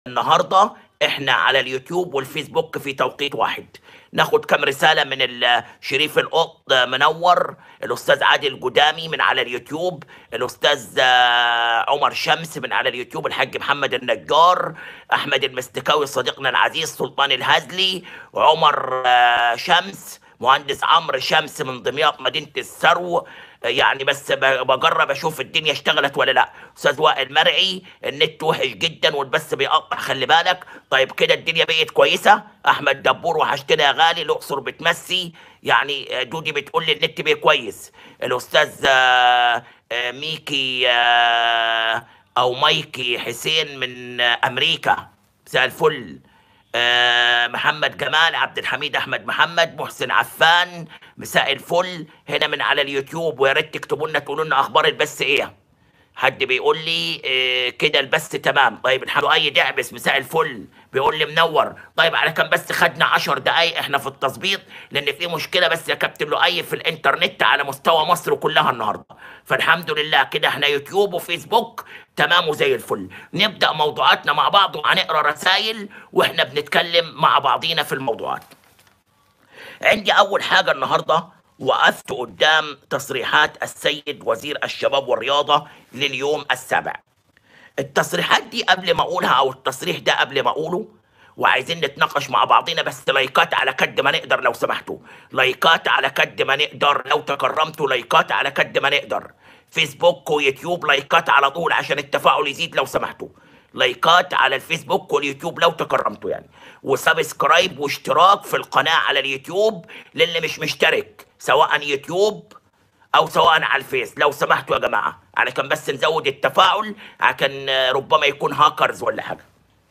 النهارده احنا على اليوتيوب والفيسبوك في توقيت واحد ناخد كم رسالة من ال- شريف القط منور الأستاذ عادل جدامي من على اليوتيوب الأستاذ آه، عمر شمس من على اليوتيوب الحاج محمد النجار أحمد المستكاوي صديقنا العزيز سلطان الهزلي عمر آه، شمس مهندس عمرو شمس من دمياط مدينة الثرو يعني بس ب- بجرب اشوف الدنيا اشتغلت ولا لا استاذ وائل مرعي النت وحش جدا والبث بيقطع خلي بالك طيب كده الدنيا بقت كويسه احمد دبور وحشتنا يا غالي الاقصر بتمسي يعني دودي بتقول لي النت بقى كويس الاستاذ آه، آه، ميكي آه، او مايكي حسين من آه، امريكا مساء الفل آه، محمد جمال عبد الحميد احمد محمد محسن عفان مساء الفل هنا من على اليوتيوب ويا ريت تكتبوا لنا تقولوا لنا اخبار البث ايه حد بيقول لي آه، كده البث تمام طيب الحمد اي دعبس مساء الفل بيقول لي منور طيب على كام بس خدنا 10 دقايق احنا في التظبيط لان في مشكله بس يا كابتن لؤي في الانترنت على مستوى مصر كلها النهارده فالحمد لله كده احنا يوتيوب وفيسبوك تمام وزي الفل نبدا موضوعاتنا مع بعض وهنقرا رسائل واحنا بنتكلم مع بعضينا في الموضوعات عندي اول حاجه النهارده وقفت قدام تصريحات السيد وزير الشباب والرياضه لليوم السابع التصريحات دي قبل ما اقولها او التصريح ده قبل ما اقوله وعايزين نتناقش مع بعضنا بس لايكات على قد ما نقدر لو سمحتوا لايكات على قد ما نقدر لو تكرمتوا لايكات على قد ما نقدر فيسبوك ويوتيوب لايكات على طول عشان التفاعل يزيد لو سمحتوا لايكات على الفيسبوك واليوتيوب لو تكرمتوا يعني وسبسكرايب واشتراك في القناة على اليوتيوب للي مش مشترك سواء يوتيوب او سواء على الفيس لو سمحتوا يا جماعه علشان بس نزود التفاعل عشان آه، ربما يكون هاكرز ولا حاجه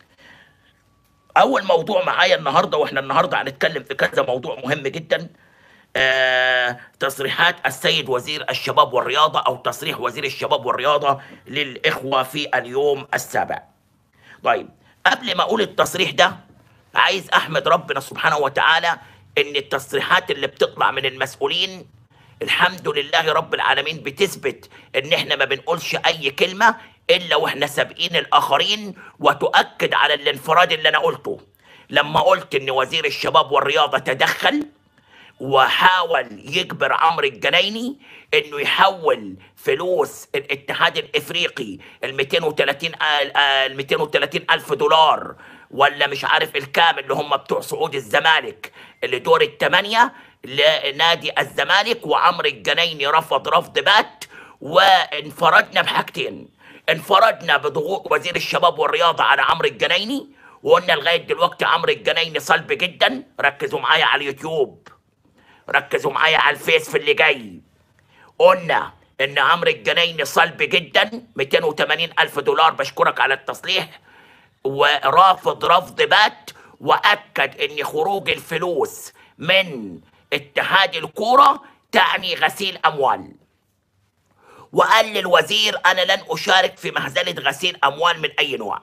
اول موضوع معايا النهارده واحنا النهارده هنتكلم في كذا موضوع مهم جدا آه تصريحات السيد وزير الشباب والرياضه او تصريح وزير الشباب والرياضه للاخوه في اليوم السابع طيب قبل ما اقول التصريح ده عايز احمد ربنا سبحانه وتعالى ان التصريحات اللي بتطلع من المسؤولين الحمد لله رب العالمين بتثبت ان احنا ما بنقولش اي كلمه الا واحنا سابقين الاخرين وتؤكد على الانفراد اللي انا قلته لما قلت ان وزير الشباب والرياضه تدخل وحاول يجبر عمرو الجنايني انه يحول فلوس الاتحاد الافريقي ال 230 ال 230 الف دولار ولا مش عارف الكام اللي هم بتوع صعود الزمالك اللي دور الثمانيه لنادي الزمالك وعمرو الجنايني رفض رفض بات وانفردنا بحاجتين انفردنا بضغوط وزير الشباب والرياضه على عمرو الجنايني وقلنا لغايه دلوقتي عمرو الجنايني صلب جدا ركزوا معايا على اليوتيوب ركزوا معايا على الفيس في اللي جاي قلنا ان عمرو الجنايني صلب جدا 280 الف دولار بشكرك على التصليح ورافض رفض بات واكد ان خروج الفلوس من اتحاد الكوره تعني غسيل اموال وقال للوزير انا لن اشارك في مهزله غسيل اموال من اي نوع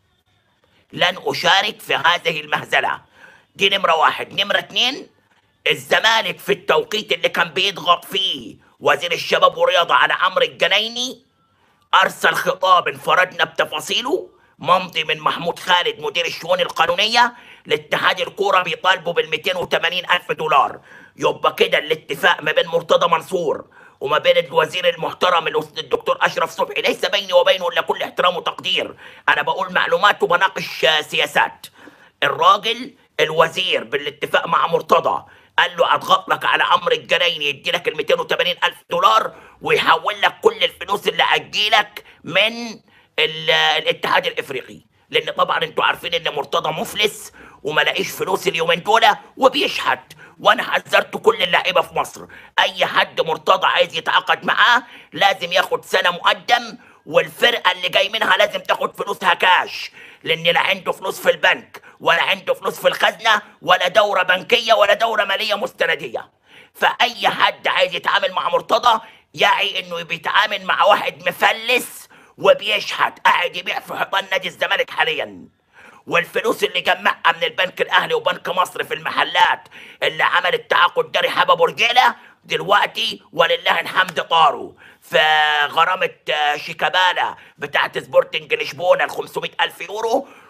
لن اشارك في هذه المهزله دي نمره واحد نمره اتنين الزمالك في التوقيت اللي كان بيضغط فيه وزير الشباب والرياضه على عمرو الجنايني ارسل خطاب انفردنا بتفاصيله ممضي من محمود خالد مدير الشؤون القانونيه لاتحاد الكوره بيطالبوا بال 280 الف دولار يبقى كده الاتفاق ما بين مرتضى منصور وما بين الوزير المحترم الأستاذ الدكتور اشرف صبحي ليس بيني وبينه الا كل احترام وتقدير انا بقول معلومات وبناقش آه، سياسات الراجل الوزير بالاتفاق مع مرتضى قال له اضغط لك على عمرو الجنايني يدي لك ال 280 الف دولار ويحول لك كل الفلوس اللي هتجيلك من ال- الاتحاد الافريقي لان طبعا انتوا عارفين ان مرتضى مفلس وما لاقيش فلوس اليومين دول وبيشحت وانا حذرت كل اللعيبه في مصر اي حد مرتضى عايز يتعاقد معاه لازم ياخد سنه مقدم والفرقه اللي جاي منها لازم تاخد فلوسها كاش لان لا عنده فلوس في البنك ولا عنده فلوس في الخزنه ولا دوره بنكيه ولا دوره ماليه مستنديه فاي حد عايز يتعامل مع مرتضى يعي انه بيتعامل مع واحد مفلس وبيشحت قاعد يبيع في حيطان نادي الزمالك حاليا والفلوس اللي جمعها من البنك الاهلي وبنك مصر في المحلات اللي عملت تعاقد ده رحاب ابو رجيله دلوقتي ولله الحمد طاروا في غرامة آه، شيكابالا بتاعت سبورتنج لشبونة ال 500 ألف يورو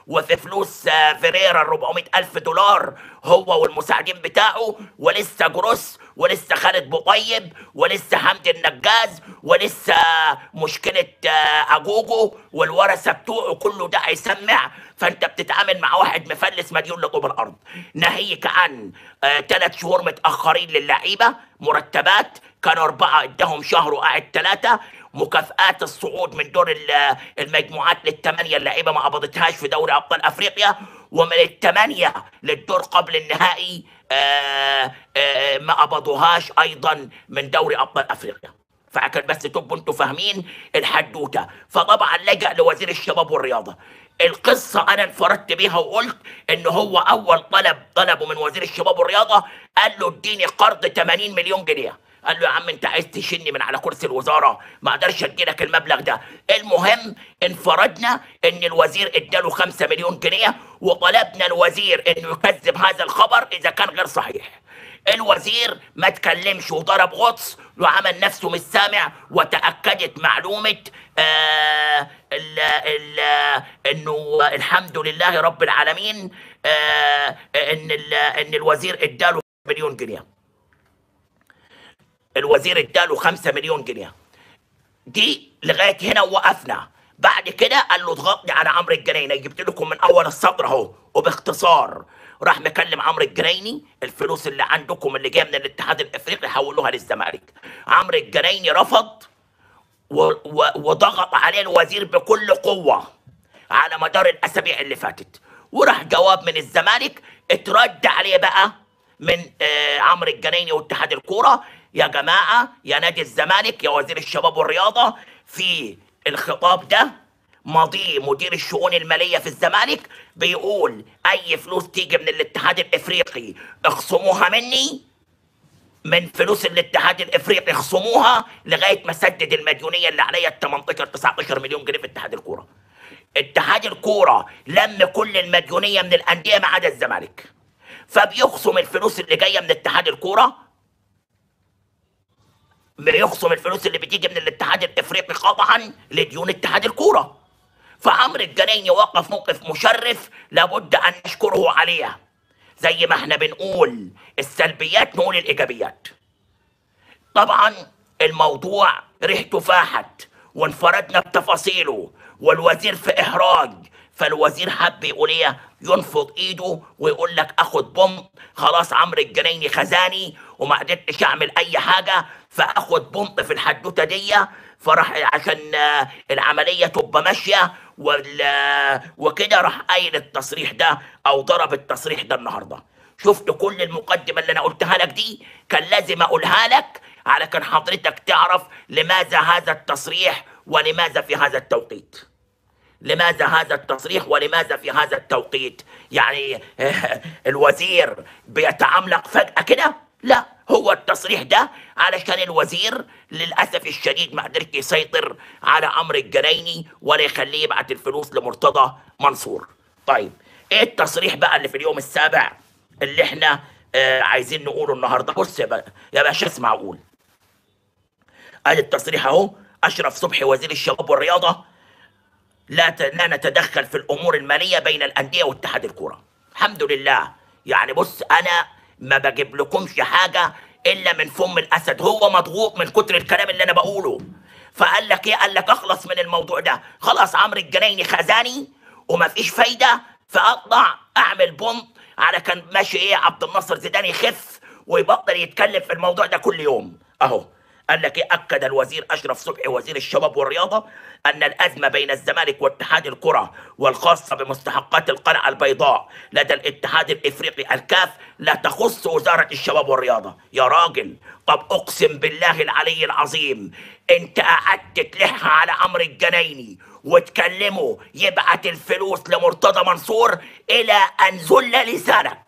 وفي فلوس آه، فيريرا 400 ألف دولار هو والمساعدين بتاعه ولسه جروس ولسه خالد بوطيب ولسه حمدي النجاز ولسه مشكلة آه، أجوجو والورثة بتوعه كله ده هيسمع فأنت بتتعامل مع واحد مفلس مديون لطوب الأرض ناهيك عن ثلاث شهور متأخرين للعيبة مرتبات كانوا أربعة اداهم شهر وقاعد ثلاثة مكافآت الصعود من دور ال- المجموعات للثمانية اللعيبة ما قبضتهاش في دوري أبطال أفريقيا ومن الثمانية للدور قبل النهائي آه، آه، ما قبضوهاش أيضا من دوري أبطال أفريقيا فعشان بس تبقوا انتوا فاهمين الحدوته فطبعا لجأ لوزير الشباب والرياضه القصه انا انفردت بيها وقلت ان هو اول طلب طلبه من وزير الشباب والرياضه قال له اديني قرض 80 مليون جنيه قال له يا عم انت عايز تشني من على كرسي الوزاره ما اقدرش ادي لك المبلغ ده المهم انفردنا ان الوزير اداله 5 مليون جنيه وطلبنا الوزير انه يكذب هذا الخبر اذا كان غير صحيح الوزير ما تكلمش وضرب غطس وعمل نفسه مش سامع وتأكدت معلومة آه ال ال انه الحمد لله رب العالمين آه ان ال ان الوزير اداله مليون جنيه الوزير اداله خمسة مليون جنيه دي لغايه هنا وقفنا بعد كده قال له اضغطني على عمرو الجنايني جبت لكم من اول السطر اهو وباختصار راح مكلم عمرو الجنايني الفلوس اللي عندكم اللي جايه من الاتحاد الافريقي حولوها للزمالك عمرو الجنايني رفض و- و- وضغط عليه الوزير بكل قوه على مدار الاسابيع اللي فاتت وراح جواب من الزمالك اترد عليه بقى من آه، عمرو الجنايني واتحاد الكوره يا جماعه يا نادي الزمالك يا وزير الشباب والرياضه في الخطاب ده ماضي مدير الشؤون الماليه في الزمالك بيقول اي فلوس تيجي من الاتحاد الافريقي اخصموها مني من فلوس الاتحاد الافريقي اخصموها لغايه ما اسدد المديونيه اللي عليا ال 18 19 مليون جنيه في اتحاد الكوره. اتحاد الكوره لم كل المديونيه من الانديه ما عدا الزمالك. فبيخصم الفلوس اللي جايه من اتحاد الكوره بيخصم الفلوس اللي بتيجي من الاتحاد الافريقي قطعا لديون اتحاد الكوره. فعمرو الجنايني وقف موقف مشرف لابد ان نشكره عليه. زي ما احنا بنقول السلبيات نقول الايجابيات. طبعا الموضوع ريحته فاحت وانفردنا بتفاصيله والوزير في احراج فالوزير حب يقول ايه ينفض ايده ويقول لك اخد بومب خلاص عمرو الجنايني خزاني وما قدرتش اعمل اي حاجه فاخد بومب في الحدوته دي فراح عشان آه، العمليه تبقى ماشيه وال- وكده راح قايل التصريح ده او ضرب التصريح ده النهارده شفت كل المقدمة اللي أنا قلتها لك دي كان لازم أقولها لك على كان حضرتك تعرف لماذا هذا التصريح ولماذا في هذا التوقيت لماذا هذا التصريح ولماذا في هذا التوقيت يعني الوزير بيتعملق فجأة كده لا هو التصريح ده علشان الوزير للأسف الشديد ما قدرش يسيطر على عمرو الجنايني ولا يخليه يبعت الفلوس لمرتضى منصور طيب ايه التصريح بقى اللي في اليوم السابع اللي احنا آه عايزين نقوله النهارده بص يا بقى يا باشا اسمع اقول ادي التصريح اهو اشرف صبحي وزير الشباب والرياضه لا ت- لا نتدخل في الامور الماليه بين الانديه واتحاد الكوره الحمد لله يعني بص انا ما بجيب لكمش حاجه الا من فم الاسد هو مضغوط من كتر الكلام اللي انا بقوله فقال لك ايه قال لك اخلص من الموضوع ده خلاص عمرو الجنايني خزاني ومفيش فايده فاطلع اعمل بومب على كان ماشي ايه عبد الناصر زيدان يخف ويبطل يتكلم في الموضوع ده كل يوم اهو قال لك إيه؟ أكد الوزير أشرف صبحي وزير الشباب والرياضة أن الأزمة بين الزمالك واتحاد الكرة والخاصة بمستحقات القلعة البيضاء لدى الاتحاد الإفريقي الكاف لا تخص وزارة الشباب والرياضة يا راجل طب أقسم بالله العلي العظيم أنت قعدت تلح على عمرو الجنايني وتكلمه يبعت الفلوس لمرتضى منصور إلى أن ذل لسانك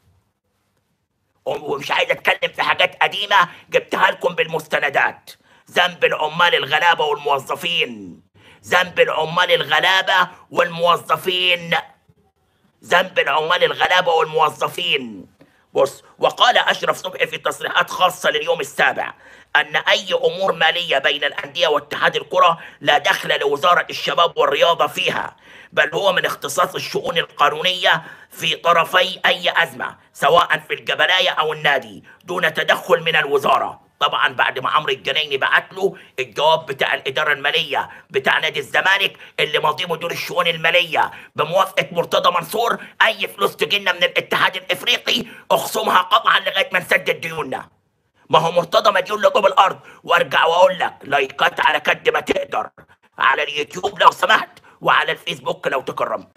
ومش عايز اتكلم في حاجات قديمه جبتها لكم بالمستندات ذنب العمال الغلابه والموظفين ذنب العمال الغلابه والموظفين ذنب العمال الغلابه والموظفين بص وقال اشرف صبحي في تصريحات خاصه لليوم السابع ان اي امور ماليه بين الانديه واتحاد الكره لا دخل لوزاره الشباب والرياضه فيها بل هو من اختصاص الشؤون القانونيه في طرفي اي ازمه سواء في الجبلايه او النادي دون تدخل من الوزاره طبعا بعد ما عمرو الجنايني بعت له الجواب بتاع الاداره الماليه بتاع نادي الزمالك اللي ماضي مدير الشؤون الماليه بموافقه مرتضى منصور اي فلوس تجينا من الاتحاد الافريقي اخصمها قطعا لغايه ما نسدد ديوننا ما هو مرتضى مديون لطوب الارض وارجع واقول لك لايكات على قد ما تقدر على اليوتيوب لو سمحت وعلى الفيسبوك لو تكرمت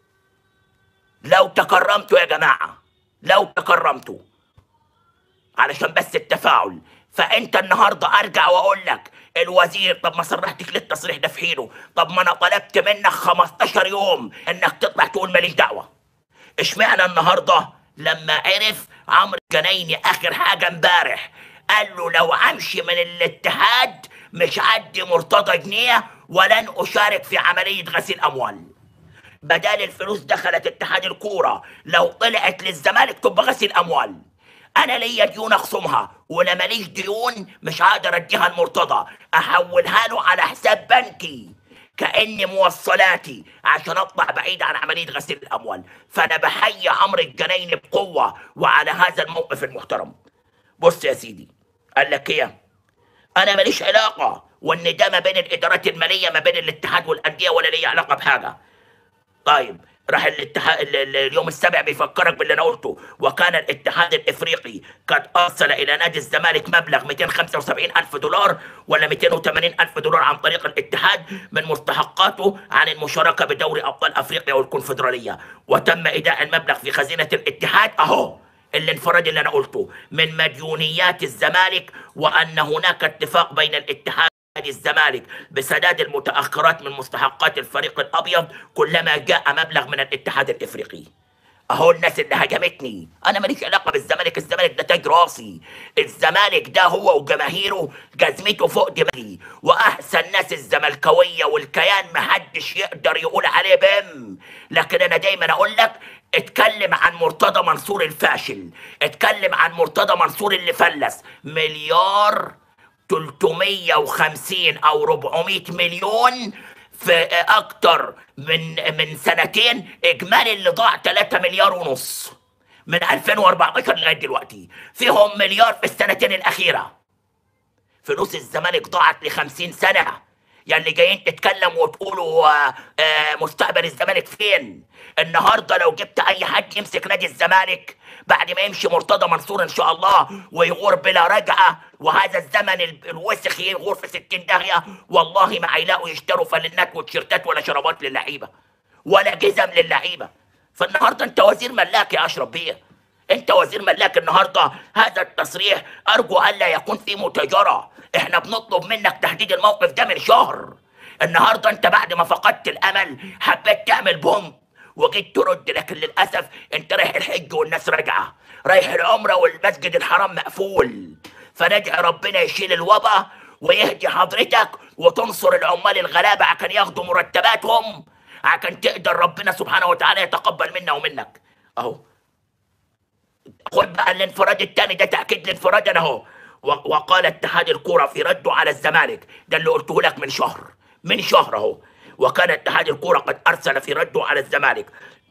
لو تكرمتوا يا جماعه لو تكرمتوا علشان بس التفاعل فانت النهارده ارجع واقول لك الوزير طب ما صرحتش ليه التصريح ده في حينه طب ما انا طلبت منك 15 يوم انك تطلع تقول ماليش دعوه اشمعنى النهارده لما عرف عمرو الجنايني اخر حاجه امبارح قال له لو امشي من الاتحاد مش عدي مرتضى جنيه ولن اشارك في عمليه غسيل اموال بدل الفلوس دخلت اتحاد الكوره لو طلعت للزمالك تبقى غسيل اموال انا ليا ديون اخصمها ولا ماليش ديون مش هقدر اديها المرتضى احولها له على حساب بنكي كاني موصلاتي عشان اطلع بعيد عن عمليه غسيل الاموال فانا بحيي عمرو الجنايني بقوه وعلى هذا الموقف المحترم بص يا سيدي قال لك ايه انا ماليش علاقه وان ده ما بين الادارات الماليه ما بين الاتحاد والانديه ولا ليا علاقه بحاجه طيب راح الاتحاد ال- ال- اليوم السابع بيفكرك باللي انا قلته وكان الاتحاد الافريقي قد ارسل الى نادي الزمالك مبلغ 275 الف دولار ولا 280 الف دولار عن طريق الاتحاد من مستحقاته عن المشاركه بدوري ابطال افريقيا والكونفدراليه وتم ايداع المبلغ في خزينه الاتحاد اهو الانفراد اللي انا قلته من مديونيات الزمالك وان هناك اتفاق بين الاتحاد نادي الزمالك بسداد المتاخرات من مستحقات الفريق الابيض كلما جاء مبلغ من الاتحاد الافريقي اهو الناس اللي هجمتني انا ماليش علاقه بالزمالك الزمالك ده تاج راسي الزمالك ده هو وجماهيره جزمته فوق دماغي واحسن ناس الزملكاويه والكيان محدش يقدر يقول عليه بم لكن انا دايما اقول لك اتكلم عن مرتضى منصور الفاشل اتكلم عن مرتضى منصور اللي فلس مليار 350 او 400 مليون في اكتر من من سنتين اجمالي اللي ضاع 3 مليار ونص من 2014 لغايه دلوقتي فيهم مليار في السنتين الاخيره فلوس الزمالك ضاعت ل 50 سنه يلي جايين تتكلم وتقولوا آه، آه، مستقبل الزمالك فين النهارده لو جبت اي حد يمسك نادي الزمالك بعد ما يمشي مرتضى منصور ان شاء الله ويغور بلا رجعه وهذا الزمن ال- الوسخ يغور في 60 داهيه والله ما هيلاقوا يشتروا فلنات وتيشيرتات ولا شرابات للعيبه ولا جزم للعيبه فالنهارده انت وزير ملاك يا اشرف بيه انت وزير ملاك النهارده هذا التصريح ارجو الا يكون فيه متاجره احنا بنطلب منك تحديد الموقف ده من شهر النهارده انت بعد ما فقدت الامل حبيت تعمل بوم وجيت ترد لكن للاسف انت رايح الحج والناس راجعه رايح العمره والمسجد الحرام مقفول فندعي ربنا يشيل الوبا ويهدي حضرتك وتنصر العمال الغلابه عشان ياخدوا مرتباتهم عشان تقدر ربنا سبحانه وتعالى يتقبل منا ومنك اهو خد بقى الانفراد الثاني ده تاكيد الانفراد انا اهو و- وقال اتحاد الكوره في رده على الزمالك ده اللي قلته لك من شهر من شهر اهو وكان اتحاد الكوره قد ارسل في رده على الزمالك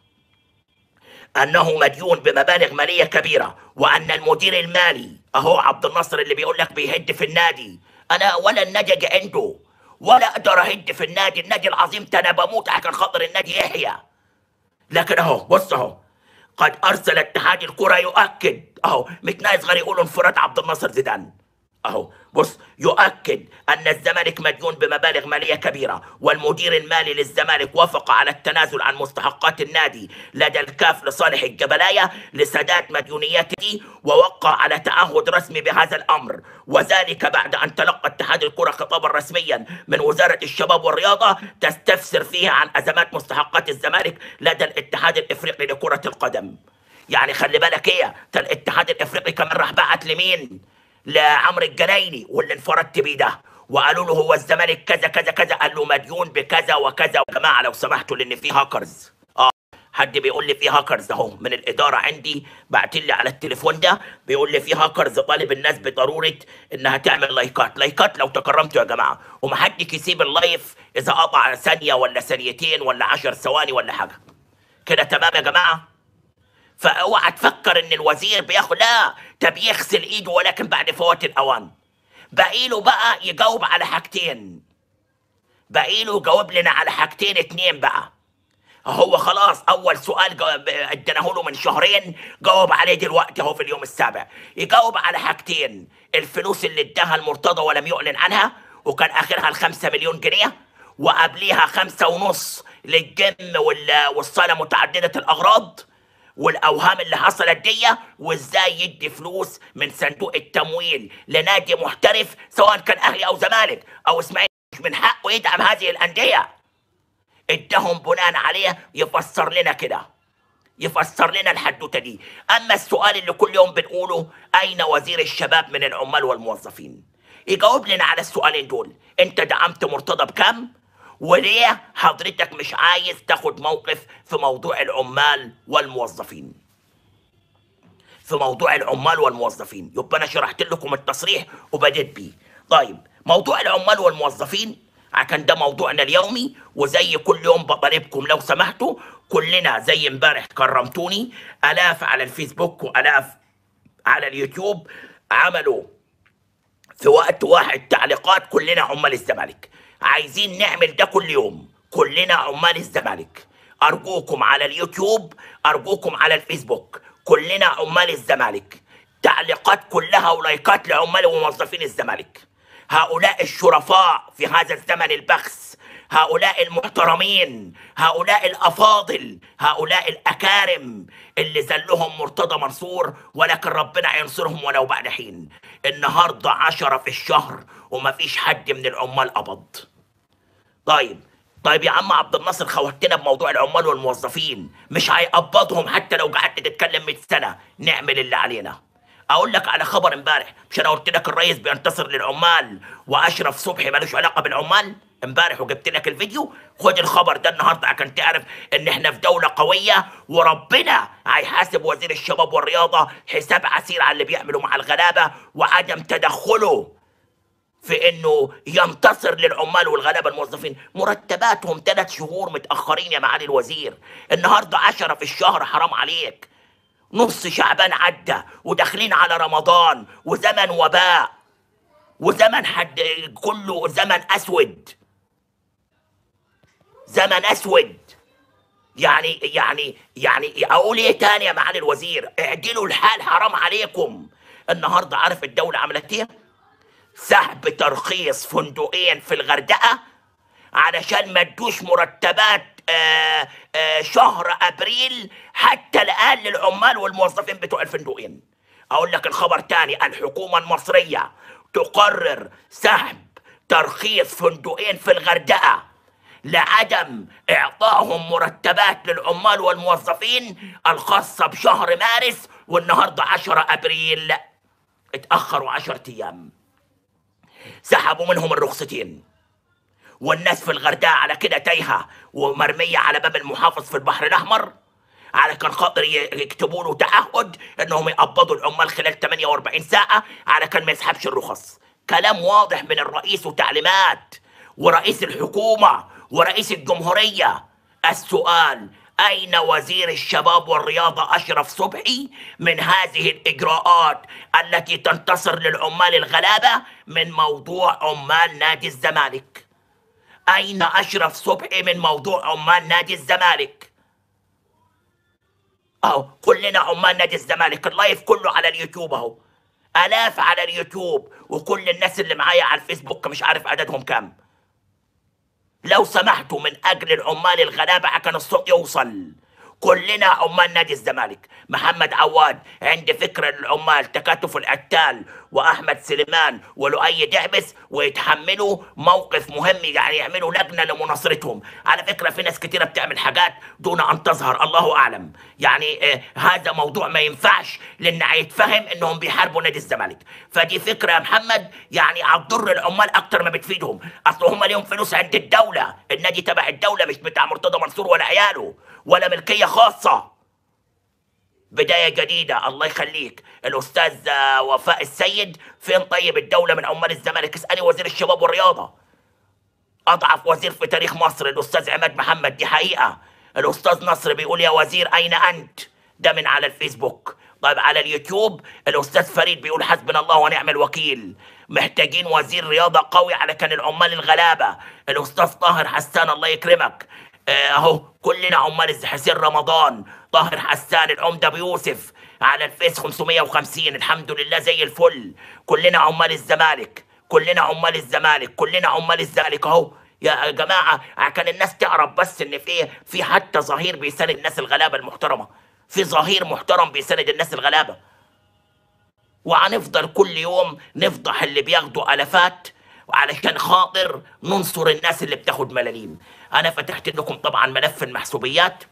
انه مديون بمبالغ ماليه كبيره وان المدير المالي اهو عبد الناصر اللي بيقول لك بيهد في النادي انا ولا النادي أجي عنده ولا اقدر اهد في النادي النادي العظيم ده انا بموت عشان خاطر النادي يحيى لكن اهو بص اهو قد ارسل اتحاد الكره يؤكد اهو مش ناقص غير يقولوا انفراد عبد الناصر زيدان اهو بص يؤكد ان الزمالك مديون بمبالغ ماليه كبيره والمدير المالي للزمالك وافق على التنازل عن مستحقات النادي لدى الكاف لصالح الجبلايه لسداد مديونياته ووقع على تعهد رسمي بهذا الامر وذلك بعد ان تلقى اتحاد الكره خطابا رسميا من وزاره الشباب والرياضه تستفسر فيه عن ازمات مستحقات الزمالك لدى الاتحاد الافريقي لكره القدم يعني خلي بالك ايه ده الاتحاد الافريقي كمان راح بعت لمين لعمرو الجنايني واللي انفردت بيه ده وقالوا له هو الزمالك كذا كذا كذا قال له مديون بكذا وكذا يا جماعه لو سمحتوا لان في هاكرز اه حد بيقول لي في هاكرز اهو من الاداره عندي بعت لي على التليفون ده بيقول لي في هاكرز طالب الناس بضروره انها تعمل لايكات لايكات لو تكرمتوا يا جماعه ومحدش يسيب اللايف اذا قطع ثانيه ولا ثانيتين ولا عشر ثواني ولا حاجه كده تمام يا جماعه فاوعى تفكر ان الوزير بياخد لا ده بيغسل ايده ولكن بعد فوات الاوان بقيله بقى يجاوب على حاجتين بقيله يجاوب لنا على حاجتين اتنين بقى هو خلاص اول سؤال جاوب- اديناه له من شهرين جاوب عليه دلوقتي اهو في اليوم السابع يجاوب على حاجتين الفلوس اللي اداها المرتضى ولم يعلن عنها وكان اخرها الخمسة مليون جنيه وقبليها خمسة ونص للجيم وال- والصالة متعددة الاغراض والاوهام اللي حصلت دي وازاي يدي فلوس من صندوق التمويل لنادي محترف سواء كان اهلي او زمالك او اسماعيل مش من حقه يدعم هذه الانديه ادهم بناء عليه يفسر لنا كده يفسر لنا الحدوته دي اما السؤال اللي كل يوم بنقوله اين وزير الشباب من العمال والموظفين يجاوب لنا على السؤالين دول انت دعمت مرتضى بكام وليه حضرتك مش عايز تاخد موقف في موضوع العمال والموظفين في موضوع العمال والموظفين يبقى انا شرحت لكم التصريح وبديت بيه طيب موضوع العمال والموظفين عشان ده موضوعنا اليومي وزي كل يوم بطالبكم لو سمحتوا كلنا زي امبارح كرمتوني الاف على الفيسبوك والاف على اليوتيوب عملوا في وقت واحد تعليقات كلنا عمال الزمالك عايزين نعمل ده كل يوم كلنا عمال الزمالك ارجوكم على اليوتيوب ارجوكم على الفيسبوك كلنا عمال الزمالك تعليقات كلها ولايكات لعمال وموظفين الزمالك هؤلاء الشرفاء في هذا الزمن البخس هؤلاء المحترمين هؤلاء الافاضل هؤلاء الاكارم اللي زلهم مرتضى منصور ولكن ربنا ينصرهم ولو بعد حين النهارده عشرة في الشهر ومفيش حد من العمال قبض طيب طيب يا عم عبد الناصر خوتنا بموضوع العمال والموظفين مش هيقبضهم حتى لو قعدت تتكلم 100 سنه نعمل اللي علينا اقول لك على خبر امبارح مش انا قلت لك الرئيس بينتصر للعمال واشرف صبحي ملوش علاقه بالعمال امبارح وجبت لك الفيديو خد الخبر ده النهارده عشان تعرف ان احنا في دوله قويه وربنا هيحاسب وزير الشباب والرياضه حساب عسير على اللي بيعمله مع الغلابه وعدم تدخله في انه ينتصر للعمال والغلابه الموظفين مرتباتهم ثلاث شهور متاخرين يا معالي الوزير النهارده عشرة في الشهر حرام عليك نص شعبان عدى وداخلين على رمضان وزمن وباء وزمن حد كله زمن اسود زمن اسود يعني يعني يعني اقول ايه تاني يا معالي الوزير اعدلوا الحال حرام عليكم النهارده عارف الدوله عملت ايه سحب ترخيص فندقين في الغردقه علشان ما ادوش مرتبات آه آه شهر ابريل حتى الان للعمال والموظفين بتوع الفندقين اقول لك الخبر تاني الحكومه المصريه تقرر سحب ترخيص فندقين في الغردقه لعدم اعطائهم مرتبات للعمال والموظفين الخاصه بشهر مارس والنهارده 10 ابريل اتاخروا 10 ايام سحبوا منهم الرخصتين والناس في الغردقه على كده تايهه ومرميه على باب المحافظ في البحر الاحمر على كان خاطر ي- يكتبوا له تعهد انهم يقبضوا العمال خلال 48 ساعه على كان ما يسحبش الرخص كلام واضح من الرئيس وتعليمات ورئيس الحكومه ورئيس الجمهوريه السؤال أين وزير الشباب والرياضة أشرف صبحي من هذه الإجراءات التي تنتصر للعمال الغلابة من موضوع عمال نادي الزمالك أين أشرف صبحي من موضوع عمال نادي الزمالك أهو كلنا عمال نادي الزمالك اللايف كله على اليوتيوب أهو آلاف على اليوتيوب وكل الناس اللي معايا على الفيسبوك مش عارف عددهم كام لو سمحتوا من اجل العمال الغلابه عشان الصوت يوصل كلنا عمال نادي الزمالك محمد عواد عند فكرة العمال تكاتف العتال واحمد سليمان ولؤي دعبس ويتحملوا موقف مهم يعني يعملوا لجنه لمناصرتهم على فكره في ناس كتيره بتعمل حاجات دون ان تظهر الله اعلم يعني آه هذا موضوع ما ينفعش لان هيتفهم انهم بيحاربوا نادي الزمالك فدي فكره يا محمد يعني هتضر العمال اكتر ما بتفيدهم اصل هم ليهم فلوس عند الدوله النادي تبع الدوله مش بتاع مرتضى منصور ولا عياله ولا ملكيه خاصه بداية جديدة الله يخليك الأستاذ آه، وفاء السيد فين طيب الدولة من عمال الزمالك اسألي وزير الشباب والرياضة أضعف وزير في تاريخ مصر الأستاذ عماد محمد دي حقيقة الأستاذ نصر بيقول يا وزير أين أنت ده من على الفيسبوك طيب على اليوتيوب الأستاذ فريد بيقول حسبنا الله ونعم الوكيل محتاجين وزير رياضة قوي على كان العمال الغلابة الأستاذ طاهر حسان الله يكرمك آه، اهو كلنا عمال الز- حسين رمضان طاهر حسان العمده بيوسف على الفيس 550 الحمد لله زي الفل كلنا عمال الزمالك كلنا عمال الزمالك كلنا عمال الزمالك اهو يا جماعه كان الناس تعرف بس ان في في حتى ظهير بيساند الناس الغلابه المحترمه في ظهير محترم بيساند الناس الغلابه وهنفضل كل يوم نفضح اللي بياخدوا الافات علشان خاطر ننصر الناس اللي بتاخد ملاليم انا فتحت لكم طبعا ملف المحسوبيات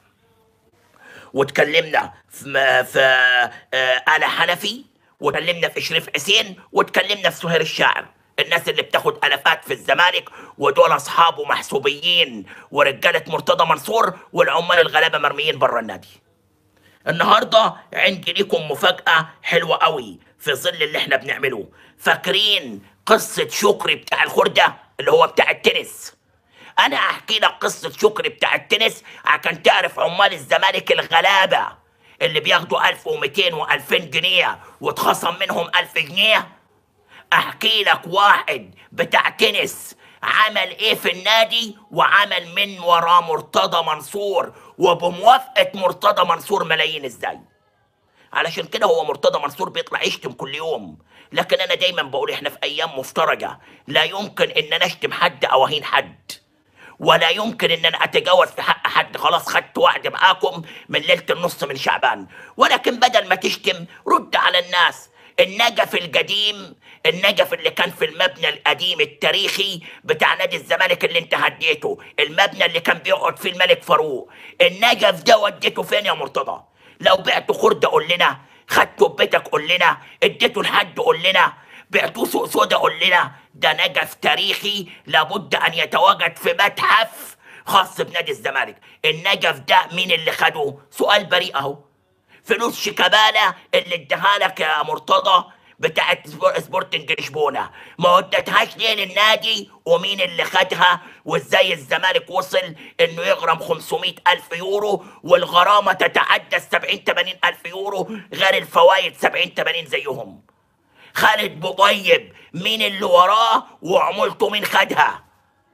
واتكلمنا في م- في آه، آل حنفي واتكلمنا في شريف حسين واتكلمنا في سهير الشاعر الناس اللي بتاخد الافات في الزمالك ودول اصحابه محسوبيين ورجاله مرتضى منصور والعمال الغلابه مرميين بره النادي النهارده عندي ليكم مفاجأة حلوة قوي في ظل اللي احنا بنعمله فاكرين قصة شكري بتاع الخردة اللي هو بتاع التنس انا احكي لك قصة شكري بتاع التنس عشان تعرف عمال الزمالك الغلابة اللي بياخدوا 1200 و2000 جنيه واتخصم منهم 1000 جنيه احكي لك واحد بتاع تنس عمل ايه في النادي وعمل من وراه مرتضى منصور وبموافقة مرتضى منصور ملايين ازاي علشان كده هو مرتضى منصور بيطلع يشتم كل يوم لكن انا دايما بقول احنا في ايام مفترجة لا يمكن ان انا اشتم حد او اهين حد ولا يمكن ان انا اتجاوز في حق حد خلاص خدت وعد معاكم من ليله النص من شعبان ولكن بدل ما تشتم رد على الناس النجف القديم النجف اللي كان في المبنى القديم التاريخي بتاع نادي الزمالك اللي انت هديته المبنى اللي كان بيقعد فيه الملك فاروق النجف ده وديته فين يا مرتضى لو بعته خردة قول لنا خدته ببيتك قول لنا اديته لحد قول لنا بعتوه سوق سودا قول لنا ده نجف تاريخي لابد ان يتواجد في متحف خاص بنادي الزمالك النجف ده مين اللي خده سؤال بريء اهو فلوس شيكابالا اللي اداها لك يا مرتضى بتاعت سبور- سبورتنج لشبونه ما ودتهاش ليه للنادي ومين اللي خدها وازاي الزمالك وصل انه يغرم 500 الف يورو والغرامه تتعدى ال 70 80 الف يورو غير الفوائد 70 80 زيهم خالد بطيب مين اللي وراه وعمولته مين خدها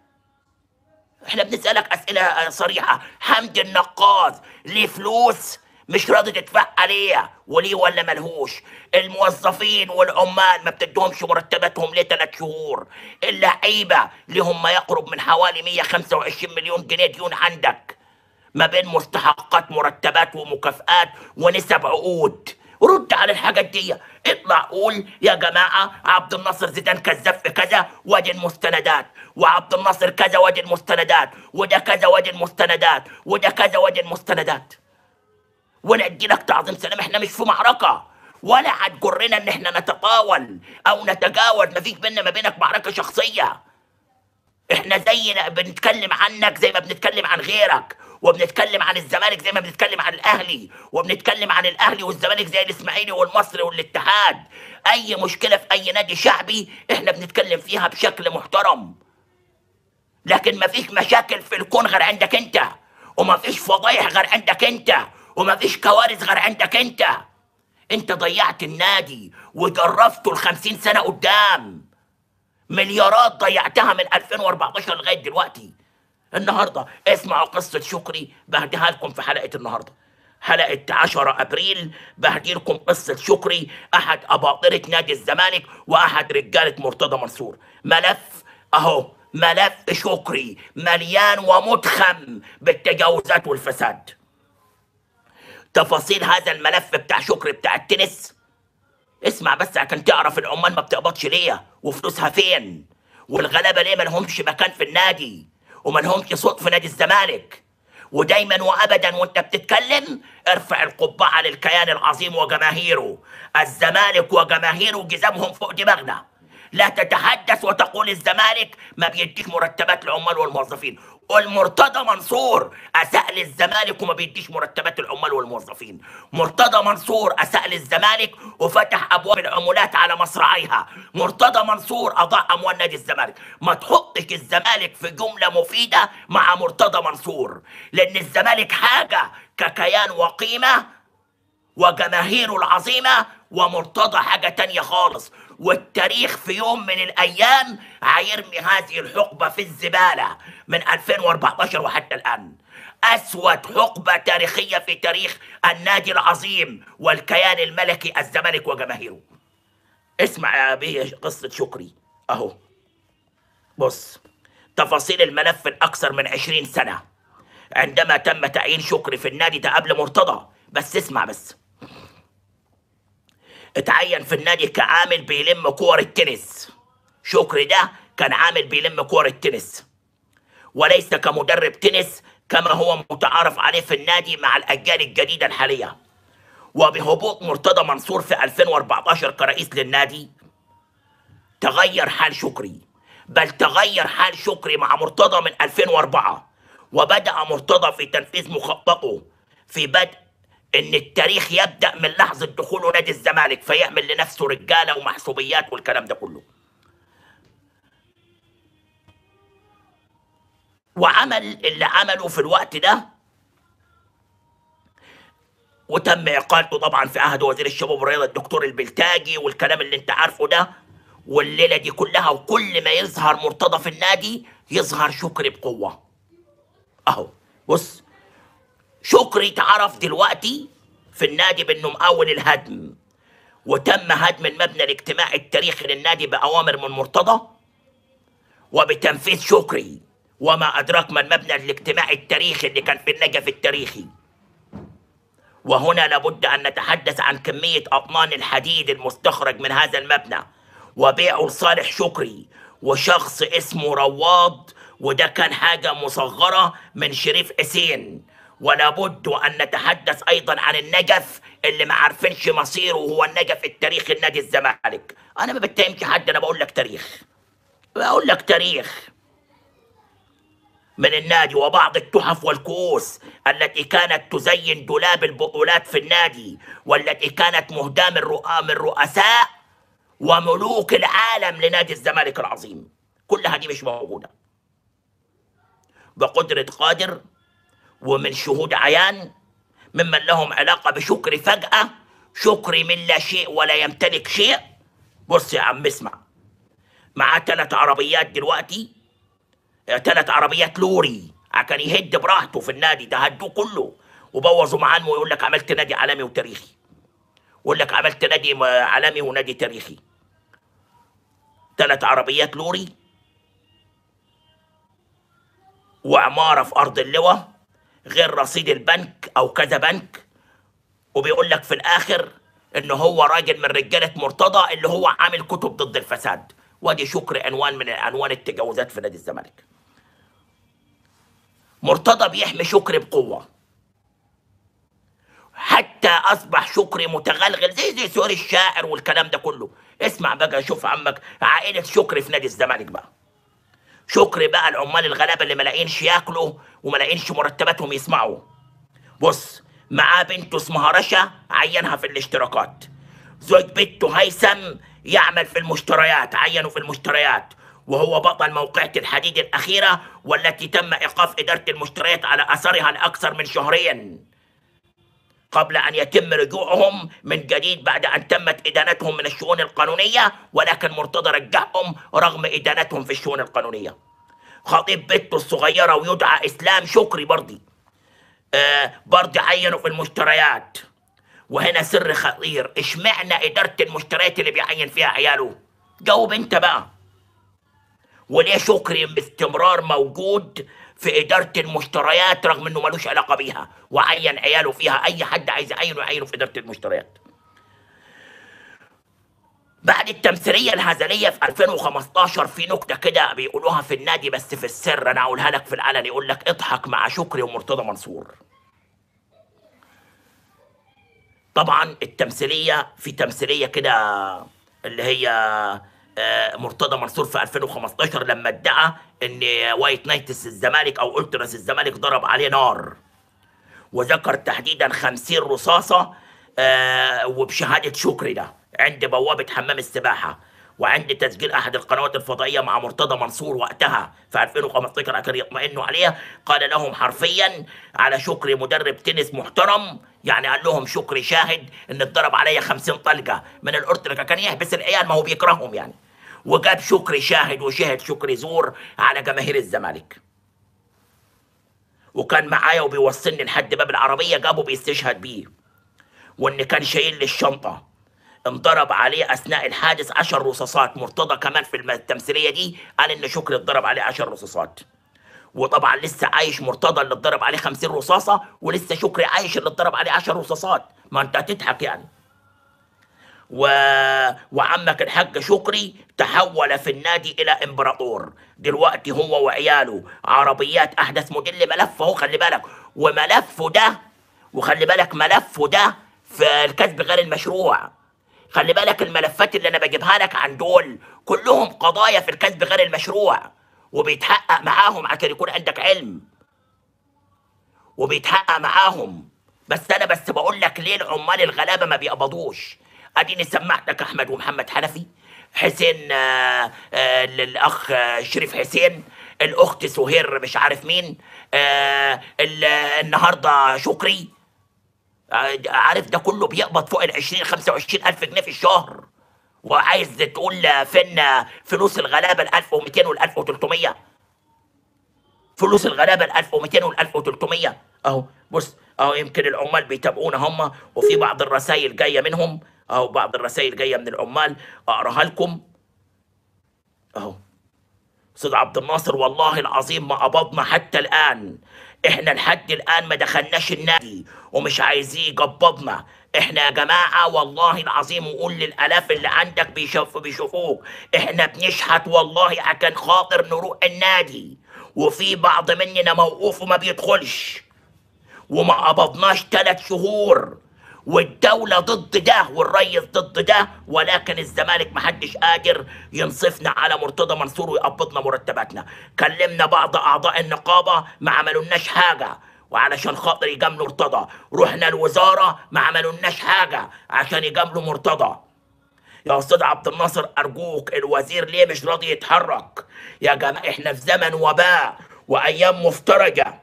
احنا بنسألك أسئلة صريحة حمد النقاز ليه فلوس مش راضي تدفع عليها وليه ولا ملهوش الموظفين والعمال ما بتدهمش مرتباتهم ليه ثلاث شهور اللعيبة لهم ما يقرب من حوالي 125 مليون جنيه ديون عندك ما بين مستحقات مرتبات ومكافآت ونسب عقود رد على الحاجات دي اطلع قول يا جماعة عبد الناصر زيدان كذاب في كذا وادي المستندات وعبد الناصر كذا وادي المستندات وده كذا وادي المستندات وده كذا وادي المستندات وندي لك تعظيم سلام احنا مش في معركة ولا هتجرنا ان احنا نتطاول او نتجاوز مفيش بينا ما بينك معركة شخصية احنا زينا بنتكلم عنك زي ما بنتكلم عن غيرك وبنتكلم عن الزمالك زي ما بنتكلم عن الاهلي وبنتكلم عن الاهلي والزمالك زي الاسماعيلي والمصري والاتحاد اي مشكله في اي نادي شعبي احنا بنتكلم فيها بشكل محترم لكن مفيش مشاكل في الكون غير عندك انت ومفيش فضايح غير عندك انت ومفيش كوارث غير عندك انت انت ضيعت النادي وجرفته الخمسين سنه قدام مليارات ضيعتها من 2014 لغايه دلوقتي النهارده اسمعوا قصه شكري بهديها لكم في حلقه النهارده حلقة 10 أبريل بهدي لكم قصة شكري أحد أباطرة نادي الزمالك وأحد رجالة مرتضى منصور ملف أهو ملف شكري مليان ومتخم بالتجاوزات والفساد تفاصيل هذا الملف بتاع شكري بتاع التنس اسمع بس عشان تعرف العمال ما بتقبضش ليه وفلوسها فين والغلابه ليه ما لهمش مكان في النادي وما لهمش صوت في نادي الزمالك ودايما وابدا وانت بتتكلم ارفع القبعه للكيان العظيم وجماهيره الزمالك وجماهيره جزامهم فوق دماغنا لا تتحدث وتقول الزمالك ما بيديش مرتبات العمال والموظفين والمرتضى منصور اساء للزمالك وما بيديش مرتبات العمال والموظفين مرتضى منصور اساء للزمالك وفتح ابواب العمولات على مصراعيها مرتضى منصور اضاع اموال نادي الزمالك ما تحطش الزمالك في جمله مفيده مع مرتضى منصور لان الزمالك حاجه ككيان وقيمه وجماهيره العظيمه ومرتضى حاجه تانية خالص والتاريخ في يوم من الايام هيرمي هذه الحقبه في الزباله من 2014 وحتى الان اسود حقبه تاريخيه في تاريخ النادي العظيم والكيان الملكي الزمالك وجماهيره اسمع يا بيه قصه شكري اهو بص تفاصيل الملف الاكثر من 20 سنه عندما تم تعيين شكري في النادي ده قبل مرتضى بس اسمع بس اتعين في النادي كعامل بيلم كور التنس شكري ده كان عامل بيلم كور التنس وليس كمدرب تنس كما هو متعارف عليه في النادي مع الأجيال الجديدة الحالية وبهبوط مرتضى منصور في 2014 كرئيس للنادي تغير حال شكري بل تغير حال شكري مع مرتضى من 2004 وبدأ مرتضى في تنفيذ مخططه في بدء ان التاريخ يبدا من لحظه دخوله نادي الزمالك فيعمل لنفسه رجاله ومحسوبيات والكلام ده كله وعمل اللي عمله في الوقت ده وتم اقالته طبعا في عهد وزير الشباب والرياضه الدكتور البلتاجي والكلام اللي انت عارفه ده والليله دي كلها وكل ما يظهر مرتضى في النادي يظهر شكري بقوه اهو بص شكري اتعرف دلوقتي في النادي بانه مقاول الهدم وتم هدم المبنى الاجتماعي التاريخي للنادي باوامر من مرتضى وبتنفيذ شكري وما ادراك ما المبنى الاجتماعي التاريخي اللي كان في النجف التاريخي وهنا لابد ان نتحدث عن كميه اطنان الحديد المستخرج من هذا المبنى وبيعه لصالح شكري وشخص اسمه رواد وده كان حاجه مصغره من شريف حسين ولابد ان نتحدث ايضا عن النجف اللي ما عارفينش مصيره هو النجف التاريخي لنادي الزمالك انا ما بتهمش حد انا بقول لك تاريخ بقول لك تاريخ من النادي وبعض التحف والكؤوس التي كانت تزين دولاب البطولات في النادي والتي كانت مهداة من رؤى من رؤساء وملوك العالم لنادي الزمالك العظيم كلها دي مش موجودة بقدرة قادر ومن شهود عيان ممن لهم علاقة بشكري فجأة شكري من لا شيء ولا يمتلك شيء بص يا عم اسمع معاه ثلاث عربيات دلوقتي ثلاث عربيات لوري عشان يهد براحته في النادي ده هدوه كله وبوظوا معاه ويقول لك عملت نادي عالمي وتاريخي يقول لك عملت نادي م- عالمي ونادي تاريخي ثلاث عربيات لوري وعمارة في أرض اللواء غير رصيد البنك أو كذا بنك وبيقول لك في الآخر إن هو راجل من رجالة مرتضى اللي هو عامل كتب ضد الفساد وادي شكر عنوان من عنوان التجاوزات في نادي الزمالك مرتضى بيحمي شكري بقوة حتى أصبح شكري متغلغل زي زي سوري الشاعر والكلام ده كله اسمع بقى شوف عمك عائلة شكري في نادي الزمالك بقى شكري بقى العمال الغلابه اللي ملاقينش ياكلوا وملاقينش مرتباتهم يسمعوا بص معاه بنته اسمها رشا عينها في الاشتراكات زوج بنته هيثم يعمل في المشتريات عينه في المشتريات وهو بطل موقعة الحديد الأخيرة والتي تم إيقاف إدارة المشتريات على أثرها لأكثر من شهرين قبل أن يتم رجوعهم من جديد بعد أن تمت إدانتهم من الشؤون القانونية ولكن مرتضى رجعهم رغم إدانتهم في الشؤون القانونية خطيب بنته الصغيرة ويدعى إسلام شكري برضي آه برضه عينوا في المشتريات وهنا سر خطير اشمعنى إدارة المشتريات اللي بيعين فيها عياله جاوب انت بقى وليه شكري باستمرار موجود في إدارة المشتريات رغم إنه ملوش علاقة بيها وعين عياله فيها أي حد عايز يعينه يعينه في إدارة المشتريات بعد التمثيليه الهزليه في 2015 في نكته كده بيقولوها في النادي بس في السر انا اقولها لك في العلن يقول لك اضحك مع شكري ومرتضى منصور طبعا التمثيليه في تمثيليه كده اللي هي آه، مرتضى منصور في 2015 لما ادعى ان وايت نايتس الزمالك او التراس الزمالك ضرب عليه نار وذكر تحديدا 50 رصاصه آه، وبشهاده شكري ده عند بوابه حمام السباحه وعند تسجيل احد القنوات الفضائيه مع مرتضى منصور وقتها في 2015 عشان يطمئنوا عليه قال لهم حرفيا على شكري مدرب تنس محترم يعني قال لهم شكري شاهد ان اتضرب عليا 50 طلقه من الارتركه كان يحبس العيال ما هو بيكرههم يعني وجاب شكري شاهد وشهد شكري زور على جماهير الزمالك وكان معايا وبيوصلني لحد باب العربيه جابه بيستشهد بيه وان كان شايل لي الشنطه انضرب عليه اثناء الحادث 10 رصاصات مرتضى كمان في الم- التمثيليه دي قال ان شكري اتضرب عليه 10 رصاصات وطبعا لسه عايش مرتضى اللي اتضرب عليه 50 رصاصه ولسه شكري عايش اللي اتضرب عليه 10 رصاصات ما انت هتضحك يعني و... وعمك الحاج شكري تحول في النادي الى امبراطور دلوقتي هو وعياله عربيات احدث موديل ملفه اهو خلي بالك وملفه ده وخلي بالك ملفه ده في الكسب غير المشروع خلي بالك الملفات اللي انا بجيبها لك عن دول كلهم قضايا في الكسب غير المشروع وبيتحقق معاهم عشان يكون عندك علم وبيتحقق معاهم بس انا بس بقول لك ليه العمال الغلابه ما بيقبضوش اديني سمعتك احمد ومحمد حنفي حسين آه آه الاخ آه شريف حسين الاخت سهير مش عارف مين آه ال- النهارده شكري آه، عارف ده كله بيقبض فوق ال 20 25 الف جنيه في الشهر وعايز تقول فين فلوس الغلابه ال 1200 وال 1300 فلوس الغلابه ال 1200 وال 1300 اهو بص اهو يمكن العمال بيتابعونا هم وفي بعض الرسائل جايه منهم اهو بعض الرسائل جايه من العمال اقراها لكم اهو استاذ عبد الناصر والله العظيم ما قبضنا حتى الان احنا لحد الان ما دخلناش النادي ومش عايزين يقبضنا احنا يا جماعه والله العظيم وقول للالاف اللي عندك بيشوف بيشوفوك احنا بنشحت والله عشان خاطر نروح النادي وفي بعض مننا موقوف وما بيدخلش وما قبضناش ثلاث شهور والدولة ضد ده والريس ضد ده ولكن الزمالك محدش قادر ينصفنا على مرتضى منصور ويقبضنا مرتباتنا كلمنا بعض أعضاء النقابة ما عملولناش حاجة وعلشان خاطر يجاملوا مرتضى رحنا الوزارة ما عملولناش حاجة عشان يجاملوا مرتضى يا استاذ عبد الناصر ارجوك الوزير ليه مش راضي يتحرك يا جماعه احنا في زمن وباء وايام مفترجه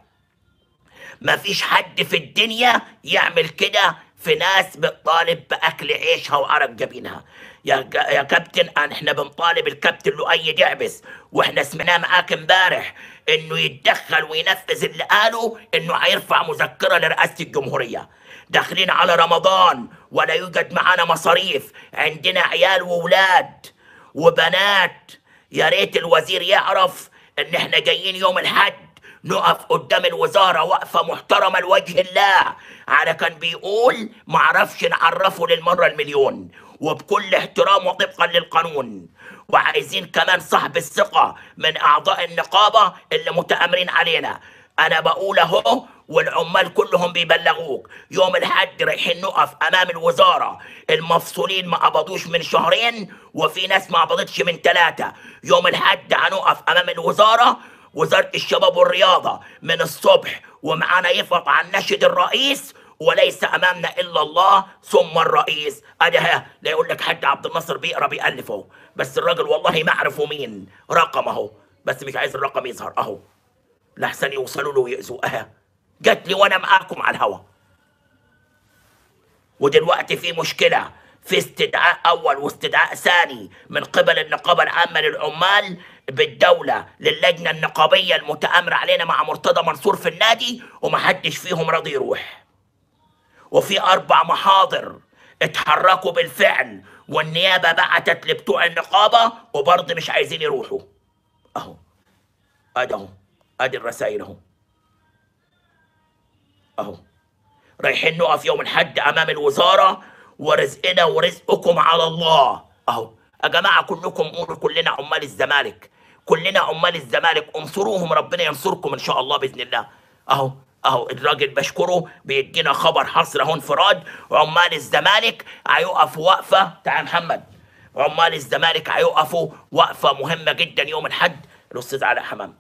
مفيش حد في الدنيا يعمل كده في ناس بتطالب باكل عيشها وعرق جبينها يا ج- يا كابتن أن احنا بنطالب الكابتن لؤي دعبس واحنا سمعناه معاك امبارح انه يتدخل وينفذ اللي قاله انه هيرفع مذكره لرئاسه الجمهوريه داخلين على رمضان ولا يوجد معانا مصاريف عندنا عيال وولاد وبنات يا ريت الوزير يعرف ان احنا جايين يوم الحد نقف قدام الوزارة وقفة محترمة لوجه الله على كان بيقول معرفش نعرفه للمرة المليون وبكل احترام وطبقا للقانون وعايزين كمان صاحب الثقة من أعضاء النقابة اللي متآمرين علينا أنا بقول أهو والعمال كلهم بيبلغوك يوم الحد رايحين نقف أمام الوزارة المفصولين ما قبضوش من شهرين وفي ناس ما قبضتش من ثلاثة يوم الحد هنقف أمام الوزارة وزارة الشباب والرياضة من الصبح ومعانا يفرط عن نشد الرئيس وليس امامنا الا الله ثم الرئيس ادي ها لا يقول لك حد عبد الناصر بيقرا بيالف اهو بس الراجل والله ما اعرفه مين رقم اهو بس مش عايز الرقم يظهر اهو لحسن يوصلوا له ويأذوا اها جات لي وانا معاكم على الهوا ودلوقتي في مشكلة في استدعاء أول واستدعاء ثاني من قبل النقابة العامة للعمال بالدولة للجنة النقابية المتآمرة علينا مع مرتضى منصور في النادي ومحدش فيهم راضي يروح وفي أربع محاضر اتحركوا بالفعل والنيابة بعتت لبتوع النقابة وبرضه مش عايزين يروحوا أهو أدي أهو أدي الرسائل أهو أهو رايحين نقف يوم الحد امام الوزاره ورزقنا ورزقكم على الله اهو يا جماعه كلكم قولوا كلنا عمال الزمالك كلنا عمال الزمالك انصروهم ربنا ينصركم ان شاء الله باذن الله اهو اهو الراجل بشكره بيدينا خبر حصر اهو انفراد عمال الزمالك هيقفوا وقفه تعال محمد عمال الزمالك هيقفوا وقفه مهمه جدا يوم الاحد الاستاذ علاء حمام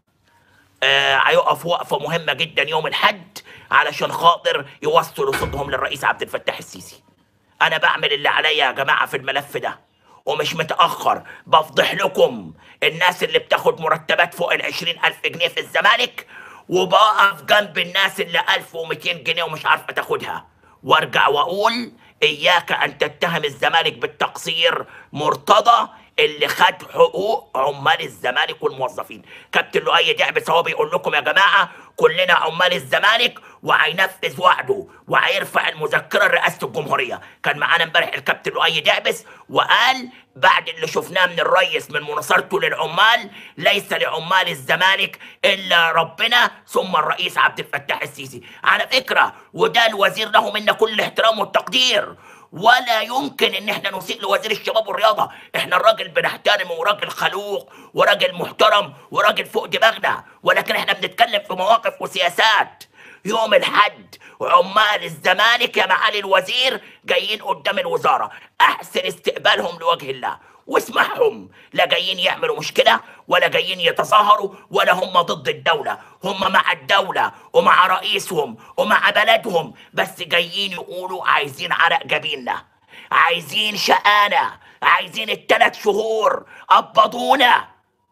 آه، هيقف وقفه مهمه جدا يوم الاحد علشان خاطر يوصلوا صوتهم للرئيس عبد الفتاح السيسي انا بعمل اللي عليا يا جماعه في الملف ده ومش متاخر بفضح لكم الناس اللي بتاخد مرتبات فوق ال ألف جنيه في الزمالك وبقف جنب الناس اللي 1200 جنيه ومش عارفه تاخدها وارجع واقول اياك ان تتهم الزمالك بالتقصير مرتضى اللي خد حقوق عمال الزمالك والموظفين كابتن لؤي دعبس هو بيقول لكم يا جماعه كلنا عمال الزمالك وهينفذ وعده وهيرفع المذكره لرئاسه الجمهوريه كان معانا امبارح الكابتن لؤي دعبس وقال بعد اللي شفناه من الريس من مناصرته للعمال ليس لعمال الزمالك الا ربنا ثم الرئيس عبد الفتاح السيسي على فكره وده الوزير له منا كل الاحترام والتقدير ولا يمكن ان احنا نسيء لوزير الشباب والرياضه احنا الراجل بنحترمه وراجل خلوق وراجل محترم وراجل فوق دماغنا ولكن احنا بنتكلم في مواقف وسياسات يوم الحد عمال الزمالك يا معالي الوزير جايين قدام الوزاره احسن استقبالهم لوجه الله واسمعهم لا جايين يعملوا مشكله ولا جايين يتظاهروا ولا هم ضد الدوله هم مع الدوله ومع رئيسهم ومع بلدهم بس جايين يقولوا عايزين عرق جبيننا عايزين شقانا عايزين الثلاث شهور قبضونا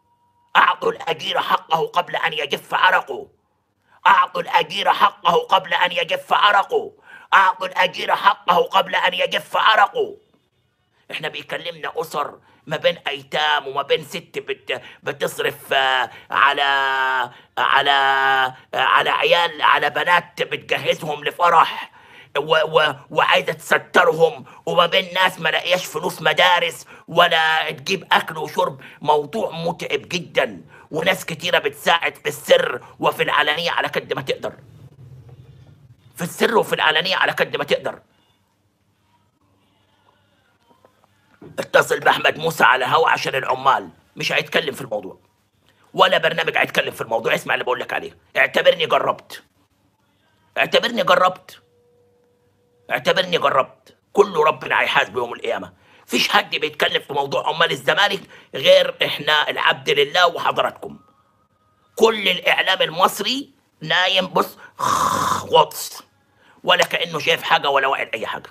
اعطوا الاجير حقه قبل ان يجف عرقه اعطوا الاجير حقه قبل ان يجف عرقه اعطوا الاجير حقه قبل ان يجف عرقه احنا بيكلمنا اسر ما بين ايتام وما بين ست بت بتصرف آه، على على آه، على عيال على بنات بتجهزهم لفرح و و وعايزه تسترهم وما بين ناس ما لاقياش فلوس مدارس ولا تجيب اكل وشرب موضوع متعب جدا وناس كتيره بتساعد في السر وفي العلانيه على قد ما تقدر في السر وفي العلانيه على قد ما تقدر اتصل باحمد موسى على هوا عشان العمال مش هيتكلم في الموضوع ولا برنامج هيتكلم في الموضوع اسمع اللي بقول لك عليه اعتبرني جربت اعتبرني جربت اعتبرني جربت كله ربنا هيحاسبه يوم القيامه فيش حد بيتكلم في موضوع عمال الزمالك غير احنا العبد لله وحضراتكم كل الاعلام المصري نايم بص غطس ولا كانه شايف حاجه ولا واعي اي حاجه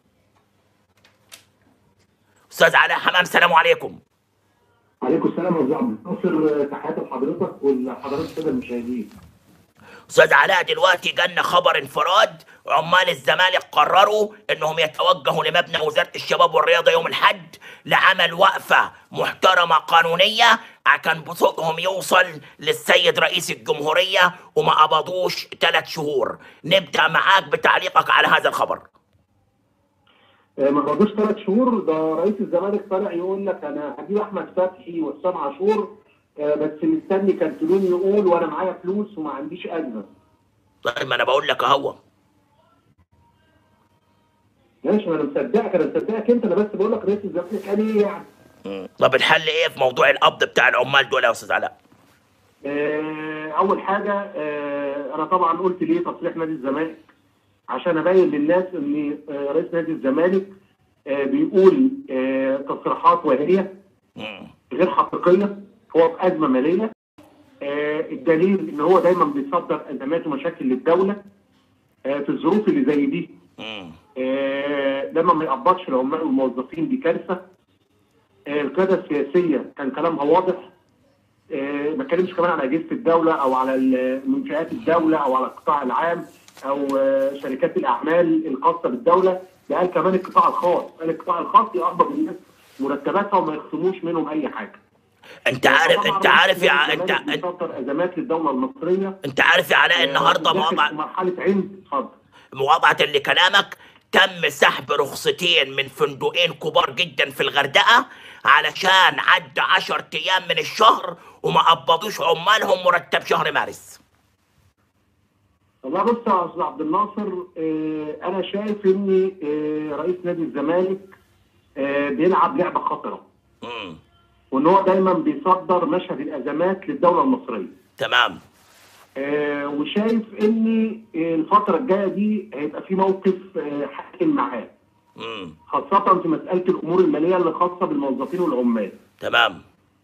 استاذ علاء حمام السلام عليكم عليكم السلام يا عبد الناصر تحياتي لحضرتك ولحضرات الساده المشاهدين استاذ علاء دلوقتي جالنا خبر انفراد عمال الزمالك قرروا انهم يتوجهوا لمبنى وزاره الشباب والرياضه يوم الاحد لعمل وقفه محترمه قانونيه عشان بصوتهم يوصل للسيد رئيس الجمهوريه وما قبضوش ثلاث شهور نبدا معاك بتعليقك على هذا الخبر آه، ما قعدوش ثلاث شهور ده رئيس الزمالك طالع يقول لك انا هجيب احمد فتحي وحسام عاشور آه، بس مستني كارتلون يقول وانا معايا فلوس وما عنديش ازمه طيب ما انا بقول لك اهو ماشي ما انا مصدقك انا مصدقك انت انا بس بقول لك رئيس الزمالك قال ايه يعني طب الحل ايه في موضوع القبض بتاع العمال دول يا استاذ علاء؟ آه، اول حاجه انا طبعا قلت ليه تصريح نادي الزمالك عشان ابين للناس ان آه، رئيس نادي الزمالك آه، بيقول آه، تصريحات وهميه غير حقيقيه هو في ازمه ماليه الدليل ان هو دايما بيصدر ازمات ومشاكل للدوله في الظروف اللي زي دي لما ما يقبضش العمال والموظفين دي كارثه القياده السياسيه كان كلامها واضح ما اتكلمش كمان على اجهزه الدوله او على منشات الدوله او على القطاع العام او شركات الاعمال الخاصه بالدوله ده قال كمان القطاع الخاص قال القطاع الخاص يقبض الناس مرتباتها وما يخصموش منهم اي حاجه انت عارف انت عارف يا انت بيصدر ازمات للدوله المصريه انت عارف يا علاء النهارده مواضعه مرحله عند اتفضل مواضعه اللي كلامك تم سحب رخصتين من فندقين كبار جدا في الغردقه علشان عدى 10 ايام من الشهر وما قبضوش عمالهم مرتب شهر مارس والله بص يا استاذ عبد الناصر آه، انا شايف ان آه، رئيس نادي الزمالك آه، بيلعب لعبه خطره مم. وان هو دايما بيصدر مشهد الازمات للدوله المصريه تمام آه، وشايف ان الفتره الجايه دي هيبقى في موقف آه، حاكم معاه مم. خاصه في مساله الامور الماليه اللي خاصه بالموظفين والعمال تمام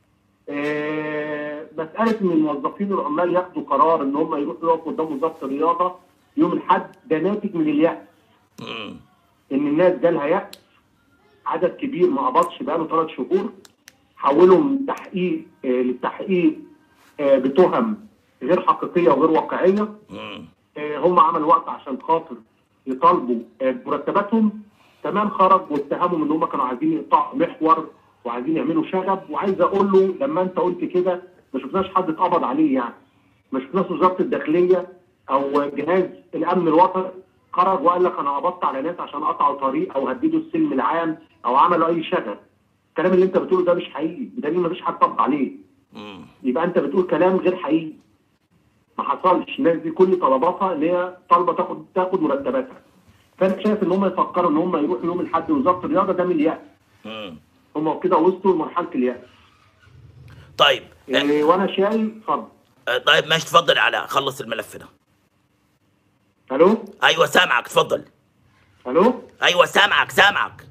آه، مساله ان الموظفين والعمال ياخدوا قرار ان هم يروحوا يقفوا قدام وزاره الرياضه يوم الاحد ده ناتج من اليأس مم. ان الناس جالها يأس عدد كبير ما قبضش بقاله ثلاث شهور حولوا من تحقيق آه، للتحقيق آه، بتهم غير حقيقيه وغير واقعيه مم. آه، هم عملوا وقت عشان خاطر يطالبوا آه، مرتباتهم تمام خرج واتهمهم ان هم كانوا عايزين يقطعوا محور وعايزين يعملوا شغب وعايز اقول له لما انت قلت كده ما شفناش حد اتقبض عليه يعني ما شفناش وزاره الداخليه او جهاز الامن الوطني خرج وقال لك انا قبضت على ناس عشان قطعوا طريق او هددوا السلم العام او عملوا اي شغب الكلام اللي انت بتقوله ده مش حقيقي بدليل ما فيش حد طبق عليه مم. يبقى انت بتقول كلام غير حقيقي ما حصلش الناس دي كل طلباتها ان هي طالبه تاخد تاخد مرتباتها فانا شايف ان هم يفكروا ان هم يروحوا يوم الاحد وزاره الرياضه ده من اليأس مم. هم كده وصلوا لمرحله اليأس طيب إيه وانا شايف اتفضل آه، طيب ماشي تفضل يا علاء خلص الملف ده الو ايوه سامعك تفضل الو ايوه سامعك سامعك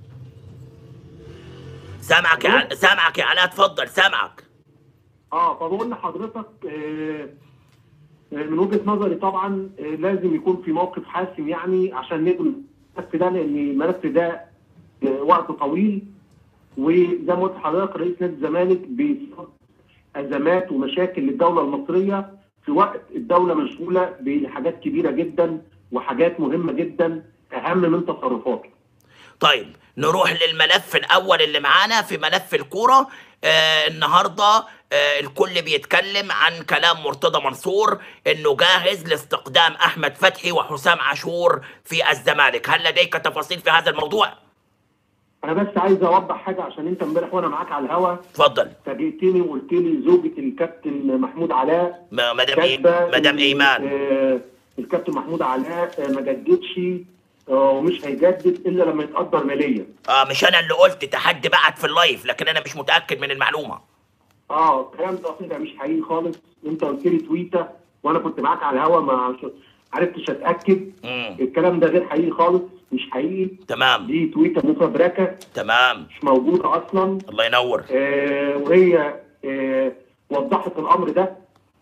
سامعك يا ألو؟ علاء سامعك يا علاء تفضل سامعك اه فبقول لحضرتك آه، آه، من وجهه نظري طبعا آه، لازم يكون في موقف حاسم يعني عشان نبني الملف ده لان الملف ده آه، وقت طويل وزي ما قلت لحضرتك رئيس نادي الزمالك بيصاب ازمات ومشاكل للدوله المصريه في وقت الدوله مشغوله بحاجات كبيره جدا وحاجات مهمه جدا اهم من تصرفاته. طيب نروح للملف الاول اللي معانا في ملف الكوره آه النهارده آه الكل بيتكلم عن كلام مرتضى منصور انه جاهز لاستقدام احمد فتحي وحسام عاشور في الزمالك هل لديك تفاصيل في هذا الموضوع انا بس عايز اوضح حاجه عشان انت امبارح وانا معاك على الهوا تفضل فاجئتني وقلت لي زوجة الكابتن محمود علاء م- مدام إي... كاتبه مدام إن، ايمان آه، الكابتن محمود علاء آه، ما جددش آه، ومش هيجدد الا لما يتقدر ماليا. اه مش انا اللي قلت تحدي بعت في اللايف لكن انا مش متاكد من المعلومه اه الكلام ده طلع مش حقيقي خالص انت قلت لي تويته وانا كنت معاك على الهوا ما ش- عرفتش اتاكد مم. الكلام ده غير حقيقي خالص مش حقيقي تمام دي تويته مفبركه تمام مش موجوده اصلا الله ينور آه وهي آه وضحت الامر ده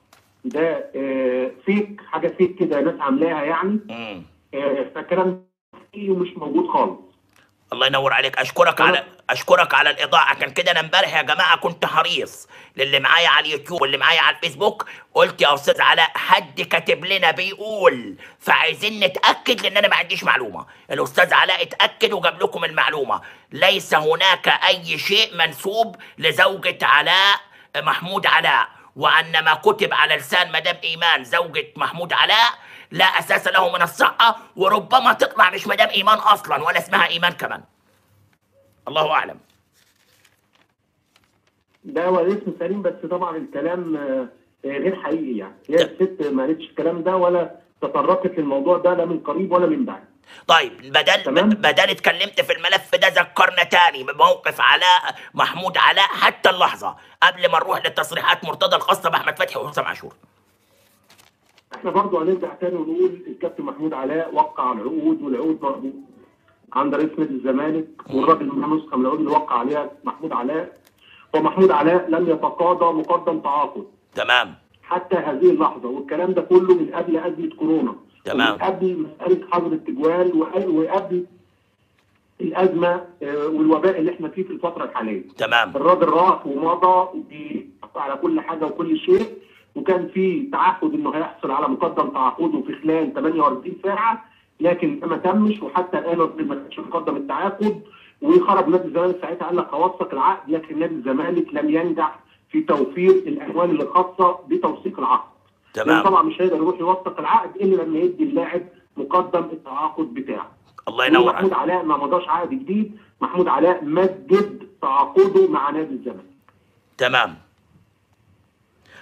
ده آه فيك حاجه فيك كده ناس عاملاها يعني مم. آه فالكلام ده حقيقي ومش موجود خالص الله ينور عليك اشكرك على اشكرك على الاضاءه عشان كده انا امبارح يا جماعه كنت حريص للي معايا على اليوتيوب واللي معايا على الفيسبوك قلت يا استاذ علاء حد كاتب لنا بيقول فعايزين نتاكد لان انا ما عنديش معلومه الاستاذ علاء اتاكد وجاب لكم المعلومه ليس هناك اي شيء منسوب لزوجه علاء محمود علاء وان ما كتب على لسان مدام ايمان زوجة محمود علاء لا اساس له من الصحه وربما تطلع مش مدام ايمان اصلا ولا اسمها ايمان كمان الله اعلم ده هو الاسم سليم بس طبعا الكلام آه آه، غير حقيقي يعني هي الست ما قالتش الكلام ده ولا تطرقت للموضوع ده لا من قريب ولا من بعيد طيب بدل تمام. بدل اتكلمت في الملف ده ذكرنا تاني بموقف علاء محمود علاء حتى اللحظه قبل ما نروح للتصريحات مرتضى الخاصه باحمد فتحي وحسام عاشور احنا برضو هنرجع تاني ونقول الكابتن محمود علاء وقع العقود والعقود موجوده عند رئيس نادي الزمالك والراجل معاه نسخه من العقود اللي وقع عليها محمود علاء ومحمود علاء لم يتقاضى مقدم تعاقد تمام حتى هذه اللحظه والكلام ده كله من قبل ازمه كورونا تمام. ومن قبل مساله حظر التجوال وق- وقبل الازمه آه، والوباء اللي احنا فيه في الفتره الحاليه تمام الراجل راح ومضى وبيحط على كل حاجه وكل شيء وكان في تعهد انه هيحصل على مقدم تعاقده في خلال 48 ساعه لكن ده ما تمش وحتى الان الراجل ما كانش مقدم التعاقد وخرج نادي الزمالك ساعتها قال لك هوثق العقد لكن نادي الزمالك لم ينجح في توفير الاموال اللي خاصه بتوثيق العقد. لأن تمام طبعا مش هيقدر يروح يوثق العقد الا لما يدي اللاعب مقدم التعاقد بتاعه. الله ينور محمود عليك علاء ما مضاش عقد جديد محمود علاء مجد تعاقده مع نادي الزمالك تمام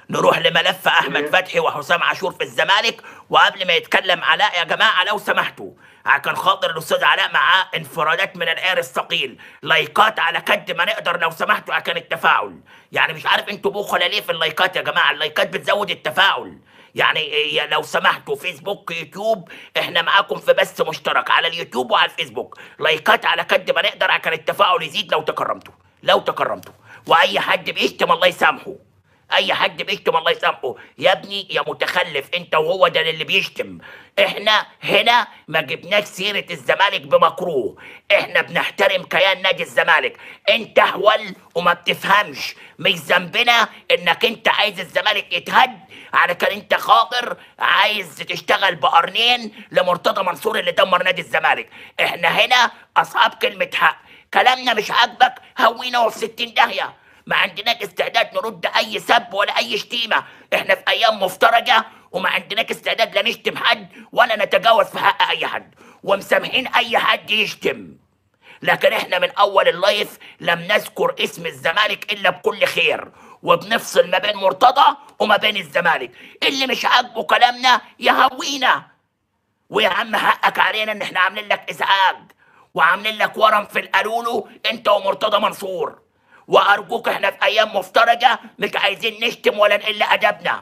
نروح لملف احمد إيه. فتحي وحسام عاشور في الزمالك وقبل ما يتكلم علاء يا جماعه لو سمحتوا كان خاطر الاستاذ علاء معاه انفرادات من العيار الثقيل لايكات على قد ما نقدر لو سمحتوا كان التفاعل يعني مش عارف انتوا بوخله ليه في اللايكات يا جماعه اللايكات بتزود التفاعل يعني إيه لو سمحتوا فيسبوك يوتيوب احنا معاكم في بث مشترك على اليوتيوب وعلى الفيسبوك لايكات على قد ما نقدر عشان التفاعل يزيد لو تكرمتوا لو تكرمتوا واي حد بيشتم الله يسامحه اي حد بيشتم الله يسامحه يا ابني يا متخلف انت وهو ده اللي بيشتم احنا هنا ما جبناش سيره الزمالك بمكروه احنا بنحترم كيان نادي الزمالك انت اهول وما بتفهمش مش ذنبنا انك انت عايز الزمالك يتهد على كان انت خاطر عايز تشتغل بقرنين لمرتضى منصور اللي دمر نادي الزمالك احنا هنا اصحاب كلمه حق كلامنا مش عاجبك هوينا في 60 داهيه ما عندناش استعداد نرد اي سب ولا اي شتيمه احنا في ايام مفترجه وما عندناش استعداد لا نشتم حد ولا نتجاوز في حق اي حد ومسامحين اي حد يشتم لكن احنا من اول اللايف لم نذكر اسم الزمالك الا بكل خير وبنفصل ما بين مرتضى وما بين الزمالك اللي مش عاجبه كلامنا يهوينا ويا عم حقك علينا ان احنا عاملين لك ازعاج وعاملين لك ورم في القالولو انت ومرتضى منصور وارجوك احنا في ايام مفترجه مش عايزين نشتم ولا نقل ادبنا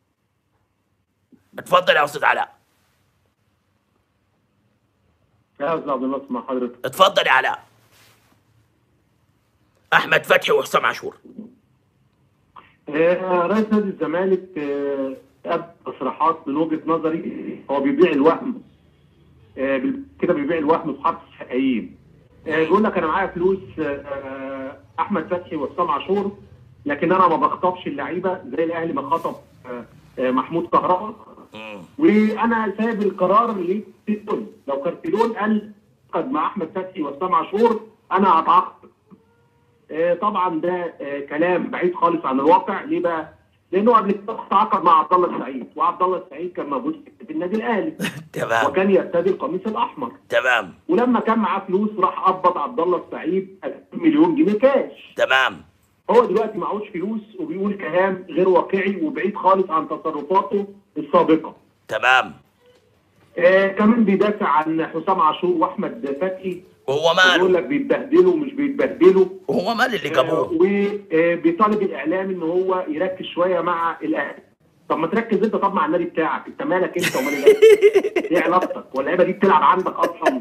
اتفضل يا استاذ علاء يا استاذ عبد الناصر مع حضرتك اتفضل يا علاء احمد فتحي وحسام عاشور آه، رئيس نادي الزمالك آه، أبدى تصريحات من وجهه نظري هو بيبيع الوهم آه، بي- كده بيبيع الوهم في حق الحقيقيين آه، بيقول لك انا معايا فلوس آه، احمد فتحي وحسام عاشور لكن انا ما بخطبش اللعيبه زي الاهلي ما خطب آه، آه، محمود كهربا وانا سايب القرار لتيلون لو كان تيلون قال قد مع احمد فتحي وحسام عاشور انا هتعاقب آه، طبعا ده آه، كلام بعيد خالص عن الواقع ليه بقى؟ لانه قبل كده تعاقد مع عبد الله السعيد وعبد الله السعيد كان موجود في النادي الاهلي تمام وكان يرتدي القميص الاحمر تمام ولما كان معاه فلوس راح قبض عبد الله السعيد 2000 مليون جنيه كاش تمام هو دلوقتي معهوش فلوس وبيقول كلام غير واقعي وبعيد خالص عن تصرفاته السابقه تمام آه كمان بيدافع عن حسام عاشور واحمد فتحي وهو بيقول ماله لك بيتبهدلوا ومش بيتبهدلوا وهو مال اللي آه، جابوه وبيطالب الاعلام ان هو يركز شويه مع الاهلي طب ما تركز انت طب مع النادي بتاعك انت مالك انت ومال الاهلي ايه علاقتك واللعيبه دي بتلعب عندك اصلا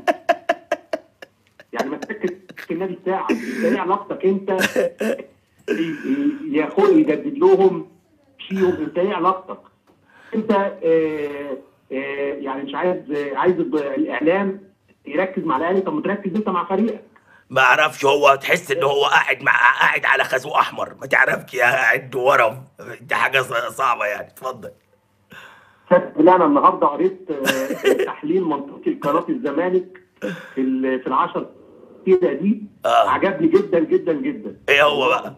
يعني ما تركز في النادي بتاعك انت ايه علاقتك انت ي- ي- ياخد يجدد لهم فيهم انت ايه علاقتك انت آه آه يعني مش عايز آه، عايز الب- الاعلام يركز مع الاهلي طب ما تركز انت مع فريقك ما اعرفش هو تحس ان هو قاعد مع قاعد على خازوق احمر ما تعرفش يا قاعد ورم دي حاجه ص- صعبه يعني اتفضل لا انا النهارده قريت آه، تحليل منطقي لقناه الزمالك في ال- في العشر كده دي آه. عجبني جدا جدا جدا ايه هو بقى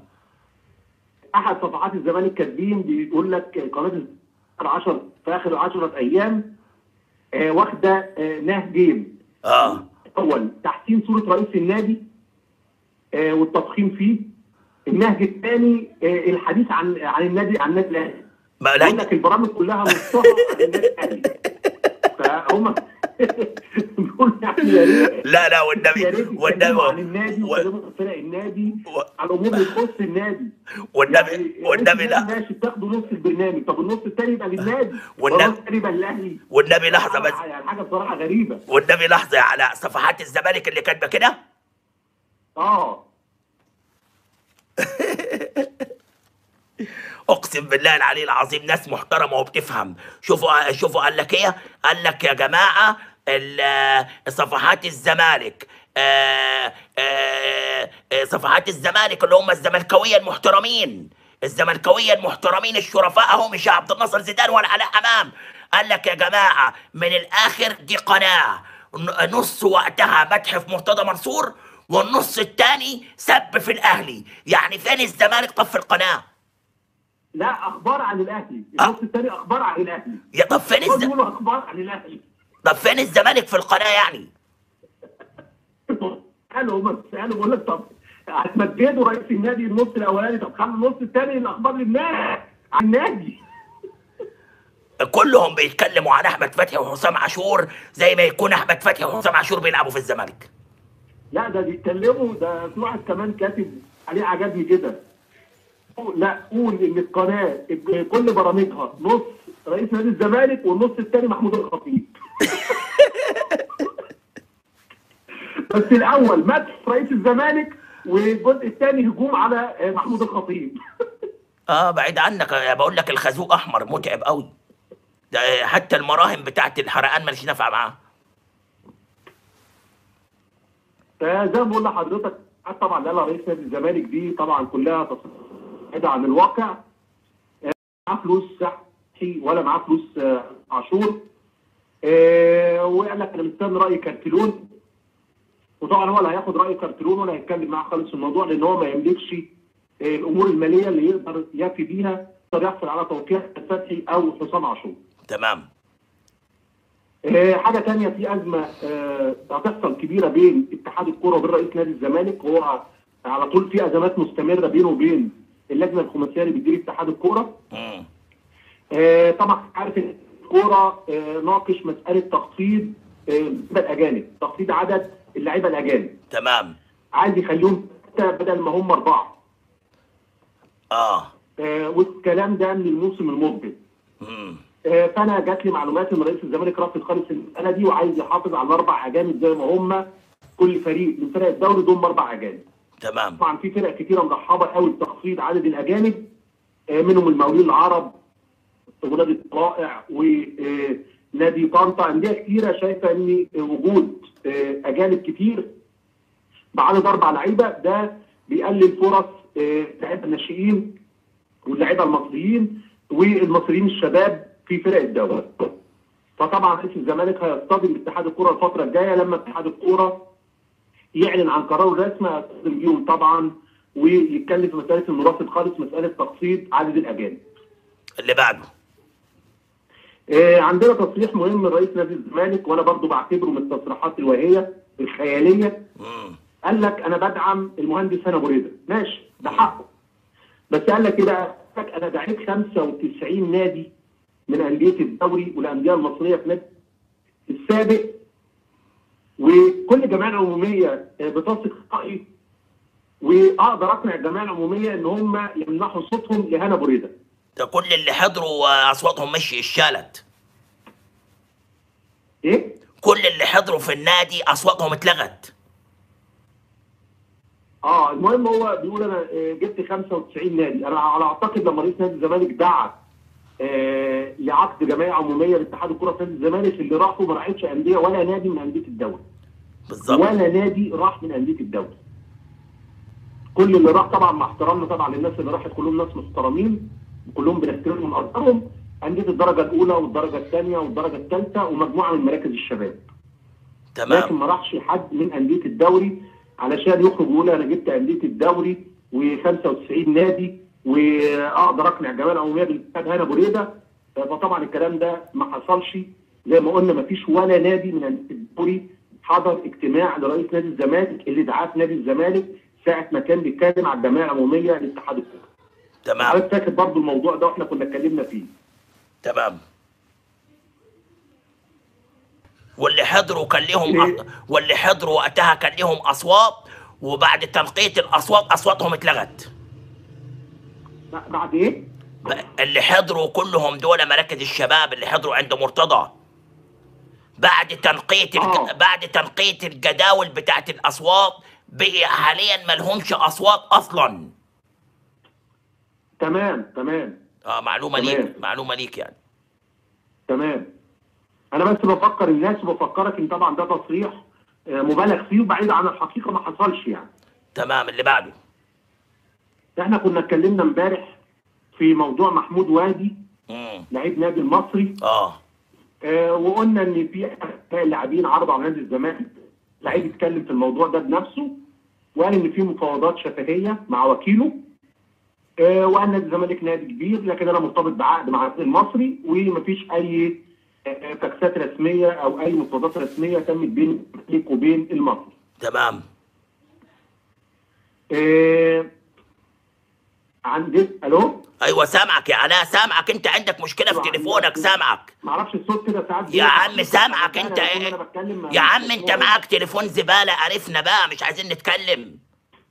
احد صفحات الزمالك كاتبين بيقول لك قناه الزمالك 10 في اخر 10 ايام آه، واخده آه، نهجين اه اول تحسين صوره رئيس النادي آه، والتضخيم فيه النهج الثاني آه، الحديث عن عن النادي عن النادي الاهلي ما بيقول لا لك البرامج كلها نصها عن النادي الاهلي فهم بيقول يعني يا ريت لا لا يا والنبي ريت يتكلموا عن والنبي النادي و- ويتكلموا عن فرق النادي و- على الامور اللي تخص النادي والنبي يعني والنبي رئيس لا النادي ماشي بتاخدوا نص البرنامج طب النص الثاني يبقى للنادي والنبي- والنص الثاني يبقى للاهلي والنبي لحظه بس يعني حاجه بصراحه غريبه والنبي لحظه على صفحات الزمالك اللي كاتبه كده اه اقسم بالله العلي العظيم ناس محترمه وبتفهم شوفوا شوفوا قال لك ايه قال لك يا جماعه ال- صفحات الزمالك آه، آه، آه، صفحات الزمالك اللي هم الزملكاويه المحترمين الزملكاويه المحترمين الشرفاء اهو مش عبد الناصر زيدان ولا علاء امام قال لك يا جماعه من الاخر دي قناه ن- نص وقتها مدح في مرتضى منصور والنص الثاني سب في الاهلي يعني فين الزمالك طب في القناه لا اخبار عن الاهلي آه. النص الثاني اخبار عن الاهلي يا طب فين هو الز... بيقولوا اخبار عن الاهلي طب فين الزمالك في القناه يعني قالوا هم قالوا بقول لك طب هتمجدوا رئيس النادي النص الاولاني طب خلوا النص الثاني الاخبار للناس عن النادي كلهم بيتكلموا عن احمد فتحي وحسام عاشور زي ما يكون احمد فتحي وحسام عاشور بيلعبوا في الزمالك لا ده بيتكلموا ده في واحد كمان كاتب عليه عجبني كده لا قول ان القناه كل برامجها نص رئيس نادي الزمالك والنص الثاني محمود الخطيب بس الاول مدح رئيس الزمالك والجزء الثاني هجوم على محمود الخطيب اه بعيد عنك يا بقول لك الخازوق احمر متعب قوي ده حتى المراهم بتاعت الحرقان ماليش نافعه معاه فزي ما بقول لحضرتك طبعا لا رئيس نادي الزمالك دي طبعا كلها تصريحات عن الواقع معاه فلوس صحي ولا معاه فلوس آه، عاشور آه، وقال لك انا مستني راي كارتلون وطبعا هو اللي هياخد راي كارتلون ولا هيتكلم معاه خالص في الموضوع لان هو ما يملكش آه، الامور الماليه اللي يقدر يفي بيها يقدر يحصل على توقيع فتحي او حسام عاشور. تمام آه، حاجه تانية في ازمه آه، هتحصل كبيره بين اتحاد الكوره وبين رئيس نادي الزمالك هو على طول في ازمات مستمره بينه وبين اللجنه الخماسيه اللي بتدير اتحاد الكوره مم. آه، طبعا عارف ان الكوره آه، ناقش مساله تخفيض آه، اللعيبه الاجانب تخفيض عدد اللعيبه الاجانب تمام عايز يخليهم ستة بدل ما هم اربعه اه آه، والكلام ده من الموسم المقبل مم. آه، فانا جات لي معلومات ان رئيس الزمالك رافض خالص المساله دي وعايز يحافظ على الاربع اجانب زي ما هم كل فريق من فرق الدوري ضم اربع اجانب تمام طبعا في فرق كتيره مرحبه قوي بتخفيض عدد الاجانب آه، منهم المقاولين العرب ونادي الطائع ونادي طنطا انديه كتيره شايفه ان وجود آه، اجانب كتير بعدد اربع لعيبه ده بيقلل فرص آه، لعيبه الناشئين واللعيبه المصريين والمصريين الشباب في فرق الدوري. فطبعا رئيس الزمالك هيصطدم باتحاد الكوره الفتره الجايه لما اتحاد الكوره يعلن عن قراره الرسمي هيصطدم بيهم طبعا ويتكلم في مساله انه رافض خالص مساله تخفيض عدد الاجانب. اللي بعده آه، عندنا تصريح مهم من رئيس نادي الزمالك وانا برضو بعتبره من التصريحات الواهيه الخياليه مم. قال لك انا بدعم المهندس هنا بريده ماشي ده حقه بس قال لك ايه بقى؟ قال لك انا دعيت 95 نادي من انديه الدوري والانديه المصريه في نادي السابق وكل جمعيه عموميه آه، بتثق رايي واقدر اقنع الجمعيه العموميه ان هم يمنحوا صوتهم لهنا بريده ده كل اللي حضروا آه، اصواتهم مشي اشتالت ايه؟ كل اللي حضروا في النادي اصواتهم اتلغت اه المهم هو بيقول انا آه، جبت 95 نادي انا على اعتقد لما رئيس نادي الزمالك دعا آه، لعقد جمعيه عموميه لاتحاد الكره في نادي الزمالك اللي راحوا ما راحتش انديه ولا نادي من انديه الدوري بالظبط ولا نادي راح من انديه الدوري كل اللي راح طبعا مع احترامنا طبعا للناس اللي راحت كلهم ناس محترمين وكلهم بنحترمهم ونقدرهم انديه الدرجه الاولى والدرجه الثانيه والدرجه الثالثه ومجموعه من مراكز الشباب لكن تمام ما راحش حد من انديه الدوري علشان يخرج يقول انا جبت انديه الدوري و95 نادي واقدر اقنع الجمعيه العموميه بالاتحاد هنا بريده فطبعا الكلام ده ما حصلش زي ما قلنا ما فيش ولا نادي من انديه الدوري حضر اجتماع لرئيس نادي الزمالك اللي دعاه في نادي الزمالك ساعه ما كان بيتكلم على الجمعيه العموميه لاتحاد الكوره. تمام حضرتك فاكر برضه الموضوع ده واحنا كنا اتكلمنا فيه. تمام واللي حضروا كان ليهم ليه؟ أ... واللي حضروا وقتها كان ليهم اصوات وبعد تنقية الاصوات اصواتهم اتلغت ب- بعد ايه؟ ب- اللي حضروا كلهم دول مراكز الشباب اللي حضروا عند مرتضى بعد تنقية الج... آه. بعد تنقية الجداول بتاعت الاصوات بقي حاليا ما لهمش اصوات اصلا تمام تمام اه معلومة تمام. ليك معلومة ليك يعني تمام انا بس بفكر الناس وبفكرك ان طبعا ده تصريح آه، مبالغ فيه وبعيد عن الحقيقه ما حصلش يعني تمام اللي بعده احنا كنا اتكلمنا امبارح في موضوع محمود وادي مم. لعيب نادي المصري اه آه وقلنا ان في أسماء لاعبين عرضوا على نادي الزمالك لعيب اتكلم في الموضوع ده بنفسه وقال ان في مفاوضات شفهيه مع وكيله آه وان نادي الزمالك نادي كبير لكن انا مرتبط بعقد مع النادي المصري ومفيش اي آه، تكسات رسميه او اي مفاوضات رسميه تمت بين الزمالك وبين المصري. تمام آه، عندي الو ايوه سامعك يا علاء سامعك انت عندك مشكله في تليفونك سامعك معرفش الصوت كده ساعات يا عم سامعك انت أنا ايه بتكلم مع- يا عم انت معاك تليفون زباله عرفنا بقى مش عايزين نتكلم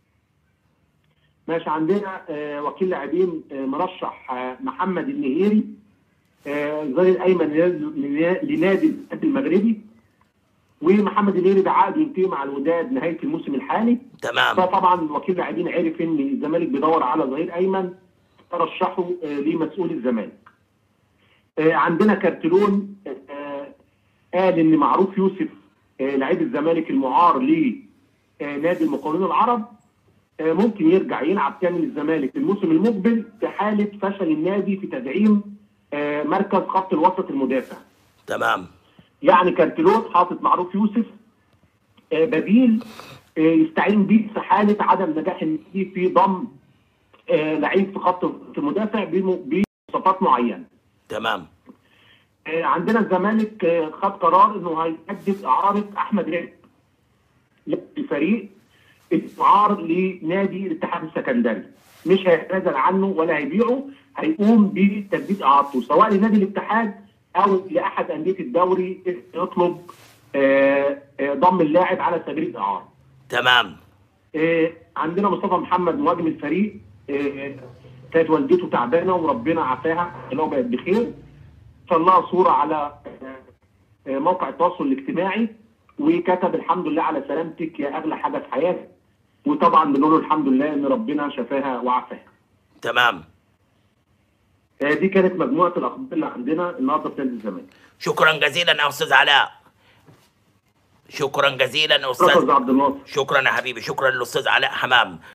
ماشي عندنا آه، وكيل لاعبين آه، مرشح آه، محمد النهيري آه، الظهير الايمن لنا- لنادي الاتحاد المغربي ومحمد النهيري ده عقد ينتهي مع الوداد نهايه الموسم الحالي تمام فطبعا وكيل لاعبين عرف ان الزمالك بيدور على ظهير ايمن ترشحه آه، لمسؤول الزمالك. آه، عندنا كارتلون آه، قال ان معروف يوسف آه، لعيب الزمالك المعار لنادي المقاولين العرب آه، ممكن يرجع يلعب تاني للزمالك الموسم المقبل في حاله فشل النادي في تدعيم آه، مركز خط الوسط المدافع. تمام يعني كارتلون حاطط معروف يوسف آه، بديل آه، يستعين بيه في حاله عدم نجاح النادي في ضم آه، لعيب في خط المدافع بم- بمواصفات معينه. تمام آه، عندنا الزمالك آه، خد قرار انه هيجدد اعاره احمد رزق الفريق الاعار لنادي الاتحاد السكندري مش هيتنازل عنه ولا هيبيعه هيقوم بتجديد اعارته سواء لنادي الاتحاد او لاحد انديه الدوري يطلب آه، آه، ضم اللاعب على سبيل الاعاره. تمام آه، عندنا مصطفى محمد مهاجم الفريق آه، كانت والدته تعبانه وربنا عافاها اللي هو بقت بخير طلعها صوره على آه، آه، موقع التواصل الاجتماعي وكتب الحمد لله على سلامتك يا اغلى حاجه في حياتي وطبعا بنقول له الحمد لله ان ربنا شفاها وعافاها. تمام آه، دي كانت مجموعه الاخبار اللي عندنا النهارده في نادي الزمالك. شكرا جزيلا يا استاذ علاء شكرا جزيلا يا شكرا استاذ عبد الناصر. شكرا يا حبيبي شكرا للاستاذ علاء حمام